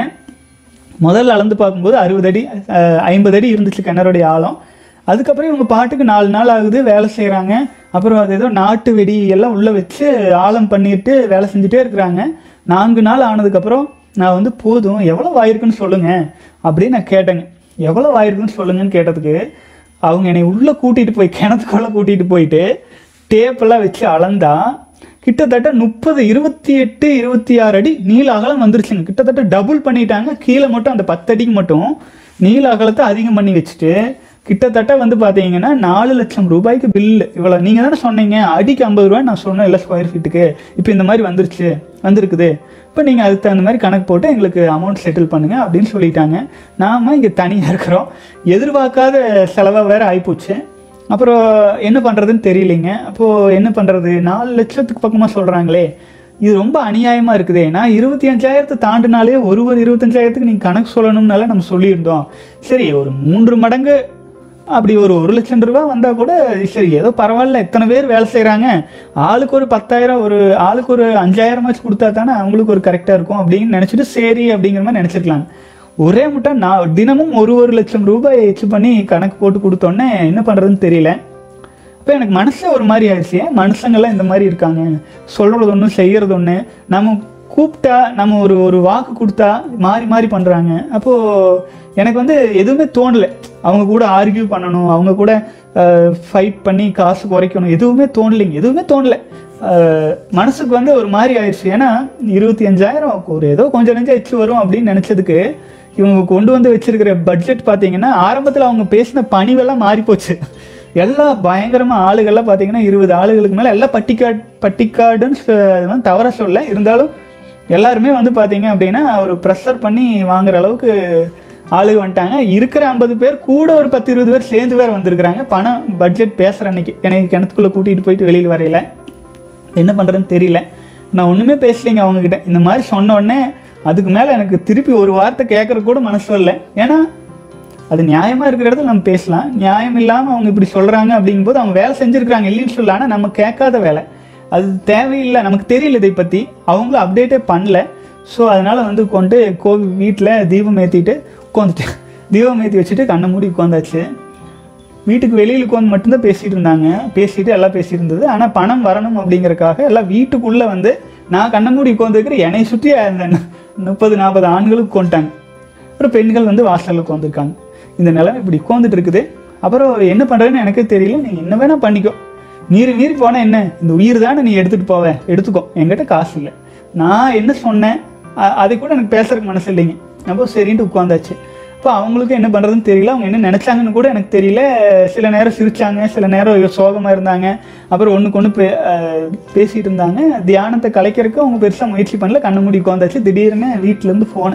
முதல்ல அளந்து பார்க்கும்போது அறுபது அடி அஹ், ஐம்பது அடி இருந்துச்சு கிணறுடைய ஆழம் அதுக்கப்புறம் இவங்க பாட்டுக்கு நாலு நாள் ஆகுது வேலை செய்கிறாங்க அப்புறம் அது ஏதோ நாட்டு வெடி எல்லாம் உள்ளே வச்சு ஆழம் பண்ணிட்டு வேலை செஞ்சுட்டே இருக்கிறாங்க நான்கு நாள் ஆனதுக்கப்புறம் நான் வந்து போதும் எவ்வளோ ஆயிருக்குன்னு சொல்லுங்கள் அப்படின்னு நான் கேட்டேங்க எவ்வளோ ஆயிருக்குன்னு சொல்லுங்கன்னு கேட்டதுக்கு அவங்க என்னை உள்ளே கூட்டிகிட்டு போய் கிணத்துக்குள்ளே கூட்டிகிட்டு போயிட்டு டேப்பெல்லாம் வச்சு அளந்தா கிட்டத்தட்ட முப்பது இருபத்தி எட்டு இருபத்தி ஆறு அடி நீள அகலம் வந்துருச்சுங்க கிட்டத்தட்ட டபுள் பண்ணிட்டாங்க கீழே மட்டும் அந்த பத்து அடிக்கு மட்டும் நீள அகலத்தை அதிகம் பண்ணி வச்சுட்டு கிட்டத்தட்ட வந்து பார்த்தீங்கன்னா நாலு லட்சம் ரூபாய்க்கு பில்லு இவ்வளோ நீங்கள் தானே சொன்னீங்க அடிக்கு ஐம்பது ரூபாய் நான் சொன்னேன் இல்லை ஸ்கொயர் ஃபீட்டுக்கு இப்போ இந்த மாதிரி வந்துருச்சு வந்திருக்குது இப்போ நீங்கள் அதுக்கு தகுந்த மாதிரி கணக்கு போட்டு எங்களுக்கு அமௌண்ட் செட்டில் பண்ணுங்க அப்படின்னு சொல்லிட்டாங்க நாம இங்கே தனியாக இருக்கிறோம் எதிர்பார்க்காத செலவாக வேற ஆகிப்போச்சு அப்புறம் என்ன பண்ணுறதுன்னு தெரியலைங்க அப்போது என்ன பண்ணுறது நாலு லட்சத்துக்கு பக்கமாக சொல்கிறாங்களே இது ரொம்ப அநியாயமாக இருக்குதே நான் இருபத்தி அஞ்சாயிரத்தை தாண்டினாலே ஒரு ஒரு இருபத்தஞ்சாயிரத்துக்கு நீங்கள் கணக்கு சொல்லணும்னால நம்ம சொல்லியிருந்தோம் சரி ஒரு மூன்று மடங்கு அப்படி ஒரு ஒரு லட்சம் ரூபா வந்தால் கூட சரி ஏதோ பரவாயில்ல எத்தனை பேர் வேலை செய்கிறாங்க ஆளுக்கு ஒரு பத்தாயிரம் ஒரு ஆளுக்கு ஒரு அஞ்சாயிரமாச்சும் கொடுத்தா தானே அவங்களுக்கு ஒரு கரெக்டாக இருக்கும் அப்படின்னு நினச்சிட்டு சரி அப்படிங்கிற மாதிரி நினச்சிருக்கலாம் ஒரே முட்டை நான் தினமும் ஒரு ஒரு லட்சம் ரூபாய் எச்சு பண்ணி கணக்கு போட்டு கொடுத்தோன்னே என்ன பண்ணுறதுன்னு தெரியல இப்போ எனக்கு மனசே ஒரு மாதிரி ஆயிடுச்சு ஏன் மனுஷங்கள்லாம் இந்த மாதிரி இருக்காங்க சொல்கிறது ஒன்று செய்கிறது ஒன்று நம்ம கூப்பிட்டா நம்ம ஒரு ஒரு வாக்கு கொடுத்தா மாறி மாறி பண்ணுறாங்க அப்போது எனக்கு வந்து எதுவுமே தோணலை அவங்க கூட ஆர்கியூ பண்ணணும் அவங்க கூட ஃபைட் பண்ணி காசு குறைக்கணும் எதுவுமே தோணலைங்க எதுவுமே தோணலை அஹ், மனசுக்கு வந்து ஒரு மாதிரி ஆயிடுச்சு ஏன்னா இருபத்தி அஞ்சாயிரம் ஒரு ஏதோ கொஞ்சம் நெஞ்சம் எச்சு வரும் அப்படின்னு நினச்சதுக்கு இவங்க கொண்டு வந்து வச்சிருக்கிற பட்ஜெட் பார்த்தீங்கன்னா ஆரம்பத்தில் அவங்க பேசின பணிவெல்லாம் மாறி போச்சு எல்லாம் பயங்கரமாக ஆளுகள்லாம் பார்த்தீங்கன்னா இருபது ஆளுகளுக்கு மேலே எல்லாம் பட்டிக்காட் பட்டிக்காடுன்னு சொ- அது வந்து தவற சொல்ல இருந்தாலும் எல்லாருமே வந்து பார்த்தீங்க அப்படின்னா ஒரு ப்ரெஷர் பண்ணி வாங்குற அளவுக்கு ஆளுக வந்துட்டாங்க இருக்கிற ஐம்பது பேர் கூட ஒரு பத்து இருபது பேர் சேர்ந்து வேறு வந்திருக்கிறாங்க பணம் பட்ஜெட் பேசுகிற அன்னைக்கு எனக்கு கிணத்துக்குள்ளே கூட்டிகிட்டு போயிட்டு வெளியில் வரையில என்ன பண்ணுறதுன்னு தெரியல நான் ஒன்றுமே பேசலைங்க அவங்கக்கிட்ட இந்த மாதிரி சொன்ன உடனே அதுக்கு மேலே எனக்கு திருப்பி ஒரு வார்த்தை கேட்குற கூட மனசு வரல ஏன்னா அது நியாயமாக இருக்கிற இடத்துல நம்ம பேசலாம் நியாயம் இல்லாமல் அவங்க இப்படி சொல்கிறாங்க அப்படிங்கும்போது அவங்க வேலை செஞ்சுருக்காங்க இல்லைன்னு சொல்லல ஆனால் நம்ம கேட்காத வேலை அது தேவையில்லை நமக்கு தெரியல இதை பற்றி அவங்களும் அப்டேட்டே பண்ணல ஸோ அதனால் வந்து கொண்டு கோவி வீட்டில் தீபம் ஏற்றிட்டு உட்காந்துட்டேன் தீபம் ஏற்றி வச்சுட்டு கண்ணை மூடி உட்காந்தாச்சு வீட்டுக்கு வெளியில் உட்காந்து மட்டும்தான் பேசிட்டு இருந்தாங்க பேசிட்டு எல்லாம் பேசிட்டு இருந்தது ஆனால் பணம் வரணும் அப்படிங்கறக்காக எல்லாம் வீட்டுக்குள்ளே வந்து நான் கண்ணை மூடி உட்காந்துருக்கிற என்னை சுற்றி அந்த முப்பது நாற்பது ஆண்களுக்கு கொண்டாங்க அப்புறம் பெண்கள் வந்து வாசலில் உட்காந்துருக்காங்க இந்த நிலைமை இப்படி உட்காந்துட்டு இருக்குது அப்புறம் என்ன பண்ணுறதுன்னு எனக்கே தெரியல நீ என்ன வேணால் பண்ணிக்கோ மீறி மீறி போனால் என்ன இந்த உயிர் தானே நீ எடுத்துகிட்டு போவ எடுத்துக்கோ என்கிட்ட காசு இல்லை நான் என்ன சொன்னேன் அ- அதை கூட எனக்கு பேசுறதுக்கு மனசு இல்லைங்க அப்போ சரின்ட்டு உட்காந்தாச்சு இப்போ அவங்களுக்கு என்ன பண்ணுறதுன்னு தெரியல அவங்க என்ன நினச்சாங்கன்னு கூட எனக்கு தெரியல சில நேரம் சிரிச்சாங்க சில நேரம் சோகமாக இருந்தாங்க அப்புறம் ஒன்றுக்கு ஒன்று பே அஹ் பேசிட்டு இருந்தாங்க தியானத்தை கலைக்கிறதுக்கு அவங்க பெருசாக முயற்சி பண்ணல கண்ணை மூடி உட்காந்தாச்சு திடீர்னு வீட்டிலேருந்து ஃபோனு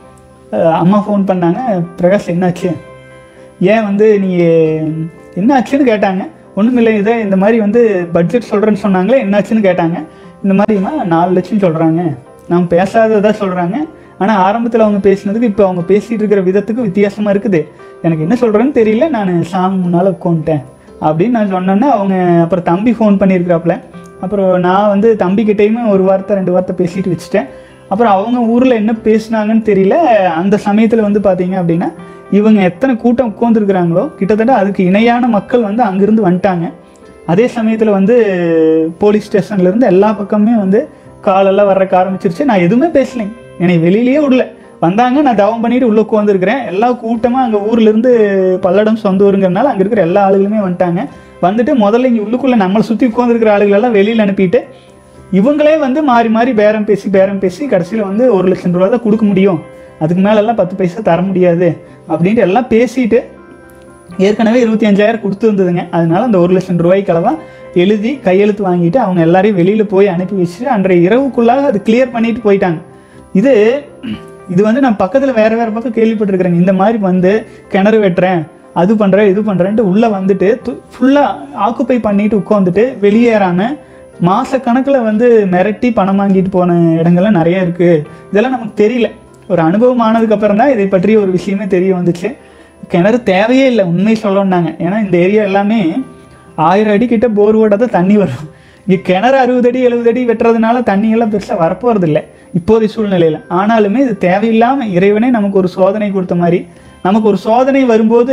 அம்மா ஃபோன் பண்ணாங்க பிரகாஷ் என்னாச்சு ஏன் வந்து நீ என்ன ஆச்சுன்னு கேட்டாங்க ஒன்றும் இல்லை இதை இந்த மாதிரி வந்து பட்ஜெட் சொல்கிறேன்னு சொன்னாங்களே என்னாச்சுன்னு கேட்டாங்க இந்த மாதிரிமா நாலு லட்சம் சொல்கிறாங்க நாம் பேசாததா சொல்கிறாங்க ஆனால் ஆரம்பத்தில் அவங்க பேசினதுக்கு இப்போ அவங்க பேசிகிட்டு இருக்கிற விதத்துக்கு வித்தியாசமாக இருக்குது எனக்கு என்ன சொல்கிறேன்னு தெரியல நான் சாமி முன்னால் உட்காந்துட்டேன் அப்படின்னு நான் சொன்னேன்னா அவங்க அப்புறம் தம்பி ஃபோன் பண்ணியிருக்கிறாப்புல அப்புறம் நான் வந்து தம்பிக்கிட்டேயுமே ஒரு வார்த்தை ரெண்டு வார்த்தை பேசிட்டு வச்சுட்டேன் அப்புறம் அவங்க ஊரில் என்ன பேசுனாங்கன்னு தெரியல அந்த சமயத்தில் வந்து பார்த்தீங்க அப்படின்னா இவங்க எத்தனை கூட்டம் உட்காந்துருக்குறாங்களோ கிட்டத்தட்ட அதுக்கு இணையான மக்கள் வந்து அங்கிருந்து வந்துட்டாங்க அதே சமயத்தில் வந்து போலீஸ் ஸ்டேஷன்லேருந்து எல்லா பக்கமே வந்து காலெல்லாம் வர்றக்க ஆரம்பிச்சிருச்சு நான் எதுவுமே பேசலைங்க என்னை வெளியிலேயே விடல வந்தாங்க நான் தவம் பண்ணிட்டு உள்ள உட்காந்துருக்கிறேன் எல்லா கூட்டமாக அங்கே ஊர்ல இருந்து பல்லடம் சொந்த ஊருங்கிறனால அங்கே இருக்கிற எல்லா ஆளுகளுமே வந்துட்டாங்க வந்துட்டு முதல்ல இங்கே உள்ளுக்குள்ளே நம்மளை சுற்றி உட்காந்துருக்கிற ஆளுகளெல்லாம் வெளியில் அனுப்பிட்டு இவங்களே வந்து மாறி மாறி பேரம் பேசி பேரம் பேசி கடைசியில் வந்து ஒரு லட்சம் ரூபா தான் கொடுக்க முடியும் அதுக்கு மேலெல்லாம் பத்து பைசா தர முடியாது அப்படின்ட்டு எல்லாம் பேசிட்டு ஏற்கனவே இருபத்தி அஞ்சாயிரம் கொடுத்துருந்ததுங்க அதனால அந்த ஒரு லட்சம் ரூபாய்க்களவா எழுதி கையெழுத்து வாங்கிட்டு அவங்க எல்லாரையும் வெளியில் போய் அனுப்பி வச்சுட்டு அன்றைய இரவுக்குள்ளாக அது கிளியர் பண்ணிட்டு போயிட்டாங்க இது இது வந்து நான் பக்கத்தில் வேற வேற பக்கம் கேள்விப்பட்டிருக்கிறேங்க இந்த மாதிரி வந்து கிணறு வெட்டுறேன் அது பண்ணுறேன் இது பண்ணுறேன்ட்டு உள்ளே வந்துட்டு ஃபுல்லாக ஆக்குப்பை பண்ணிட்டு உட்காந்துட்டு வெளியேறாமல் மாசக்கணக்கில் வந்து மிரட்டி பணம் வாங்கிட்டு போன இடங்கள்லாம் நிறைய இருக்குது இதெல்லாம் நமக்கு தெரியல ஒரு அனுபவம் ஆனதுக்கு அப்புறம் தான் இதை பற்றி ஒரு விஷயமே தெரிய வந்துச்சு கிணறு தேவையே இல்லை உண்மை சொல்லணுன்னாங்க ஏன்னா இந்த ஏரியா எல்லாமே ஆயிரம் அடி கிட்ட போர் ஓட தான் தண்ணி வரும் இங்கே கிணறு அறுபது அடி எழுபது அடி வெட்டுறதுனால தண்ணி எல்லாம் பெருசாக வரப்போறது இல்லை இப்போதைய சூழ்நிலையில் ஆனாலுமே இது தேவையில்லாமல் இறைவனே நமக்கு ஒரு சோதனை கொடுத்த மாதிரி நமக்கு ஒரு சோதனை வரும்போது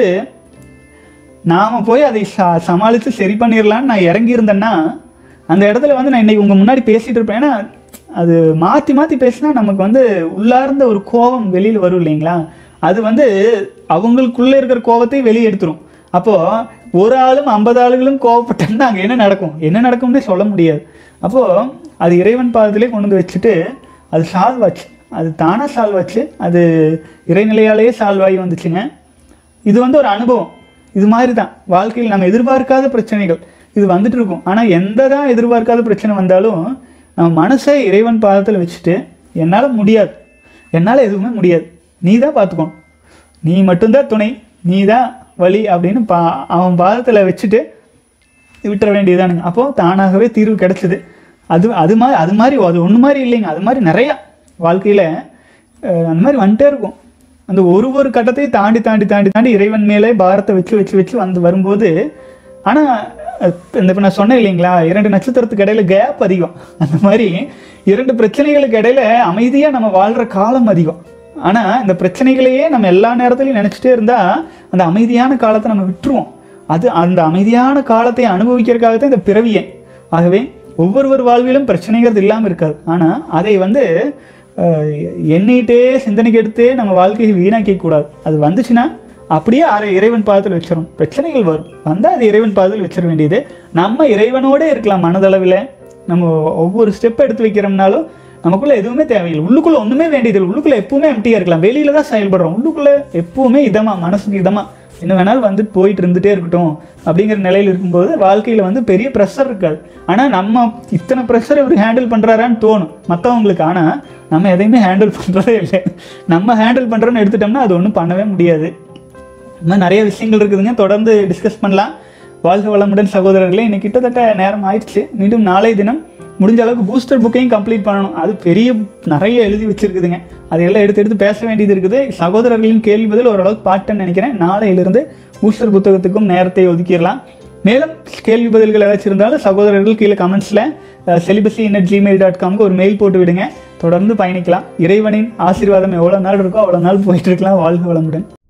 நாம போய் அதை ச சமாளித்து சரி பண்ணிடலான்னு நான் இறங்கி இருந்தேன்னா அந்த இடத்துல வந்து நான் இன்னைக்கு உங்க முன்னாடி பேசிட்டு இருப்பேன் ஏன்னா அது மாற்றி மாற்றி பேசினா நமக்கு வந்து உள்ளார்ந்த ஒரு கோபம் வெளியில் வரும் இல்லைங்களா அது வந்து அவங்களுக்குள்ளே இருக்கிற கோபத்தை வெளியே எடுத்துரும் அப்போது ஒரு ஆளும் ஐம்பது ஆளுகளும் கோவப்பட்டோம்னா அங்கே என்ன நடக்கும் என்ன நடக்கும்னே சொல்ல முடியாது அப்போது அது இறைவன் பாதத்திலே கொண்டு வந்து வச்சுட்டு அது சால்வ் ஆச்சு அது தானாக சால்வ் ஆச்சு அது இறைநிலையாலேயே சால்வ் ஆகி வந்துச்சுங்க இது வந்து ஒரு அனுபவம் இது மாதிரி தான் வாழ்க்கையில் நம்ம எதிர்பார்க்காத பிரச்சனைகள் இது வந்துட்டு இருக்கும் ஆனால் எந்த தான் எதிர்பார்க்காத பிரச்சனை வந்தாலும் நம்ம மனசை இறைவன் பாதத்தில் வச்சுட்டு என்னால் முடியாது என்னால் எதுவுமே முடியாது நீ தான் பார்த்துக்கணும் நீ மட்டும்தான் துணை நீ தான் வழி அப்படின்னு பா அவன் பாதத்தில் வச்சுட்டு விட்டுற வேண்டியதானுங்க அப்போது தானாகவே தீர்வு கிடைச்சிது அது அது மாதிரி அது மாதிரி அது ஒன்று மாதிரி இல்லைங்க அது மாதிரி நிறையா வாழ்க்கையில் அந்த மாதிரி வந்துட்டே இருக்கும் அந்த ஒரு ஒரு கட்டத்தையும் தாண்டி தாண்டி தாண்டி தாண்டி இறைவன் மேலே பாரத்தை வச்சு வச்சு வச்சு வந்து வரும்போது ஆனால் இந்த இப்போ நான் சொன்னேன் இல்லைங்களா இரண்டு நட்சத்திரத்துக்கு இடையில கேப் அதிகம் அந்த மாதிரி இரண்டு பிரச்சனைகளுக்கு இடையில அமைதியாக நம்ம வாழ்கிற காலம் அதிகம் ஆனால் இந்த பிரச்சனைகளையே நம்ம எல்லா நேரத்துலையும் நினச்சிட்டே இருந்தால் அந்த அமைதியான காலத்தை நம்ம விட்டுருவோம் அது அந்த அமைதியான காலத்தை அனுபவிக்கிறதுக்காக தான் இந்த பிறவியே ஆகவே ஒவ்வொருவர் வாழ்விலும் பிரச்சனைங்கிறது இல்லாமல் இருக்காது ஆனால் அதை வந்து அஹ், எண்ணிட்டே சிந்தனைக்கு எடுத்தே நம்ம வாழ்க்கையை வீணாக்கிக்க கூடாது அது வந்துச்சுன்னா அப்படியே அரை இறைவன் பாதத்தில் வச்சிடும் பிரச்சனைகள் வரும் வந்தால் அது இறைவன் பாதத்தில் வச்சிட வேண்டியது நம்ம இறைவனோடே இருக்கலாம் மனதளவில் நம்ம ஒவ்வொரு ஸ்டெப் எடுத்து வைக்கிறோம்னாலும் நமக்குள்ள எதுவுமே தேவையில்லை உள்ளுக்குள்ள ஒண்ணுமே வேண்டியதில்லை உள்ளுக்குள்ள எப்பவுமே எம்டியா இருக்கலாம் வெளியில தான் செயல்படுறோம் உள்ளுக்குள்ள எப்பவுமே இதமா மனசுக்கு இதமா என்ன வேணாலும் வந்து போயிட்டு இருந்துட்டே இருக்கட்டும் அப்படிங்கிற நிலையில் இருக்கும்போது வாழ்க்கையில வந்து பெரிய ப்ரெஷர் இருக்காது ஆனா நம்ம இத்தனை ப்ரெஷர் இவர் ஹேண்டில் பண்றாரான்னு தோணும் மற்றவங்களுக்கு ஆனா நம்ம எதையுமே ஹேண்டில் பண்றதே இல்லை நம்ம ஹேண்டில் பண்றோம்னு எடுத்துட்டோம்னா அது ஒன்றும் பண்ணவே முடியாது இந்த மாதிரி நிறைய விஷயங்கள் இருக்குதுங்க தொடர்ந்து டிஸ்கஸ் பண்ணலாம் வாழ்க வளமுடன் சகோதரர்களே இன்னைக்கு கிட்டத்தட்ட நேரம் ஆயிடுச்சு மீண்டும் நாளை தினம் முடிஞ்ச அளவுக்கு பூஸ்டர் புக்கையும் கம்ப்ளீட் பண்ணணும் அது பெரிய நிறைய எழுதி வச்சிருக்குதுங்க அதையெல்லாம் எடுத்து எடுத்து பேச வேண்டியது இருக்குது சகோதரர்களின் கேள்வி பதில் ஓரளவுக்கு பாட்டேன்னு நினைக்கிறேன் நாளையிலிருந்து பூஸ்டர் புத்தகத்துக்கும் நேரத்தை ஒதுக்கிடலாம் மேலும் கேள்வி பதில்கள் ஏதாச்சும் இருந்தாலும் சகோதரர்கள் கீழே கமெண்ட்ஸில் செலிபஸி இன்னட் ஜிமெயில் டாட் காம்க்கு ஒரு மெயில் போட்டு விடுங்க தொடர்ந்து பயணிக்கலாம் இறைவனின் ஆசீர்வாதம் எவ்வளோ நாள் இருக்கோ அவ்வளோ நாள் போயிட்டு இருக்கலாம் வாழ்க வளமுடன்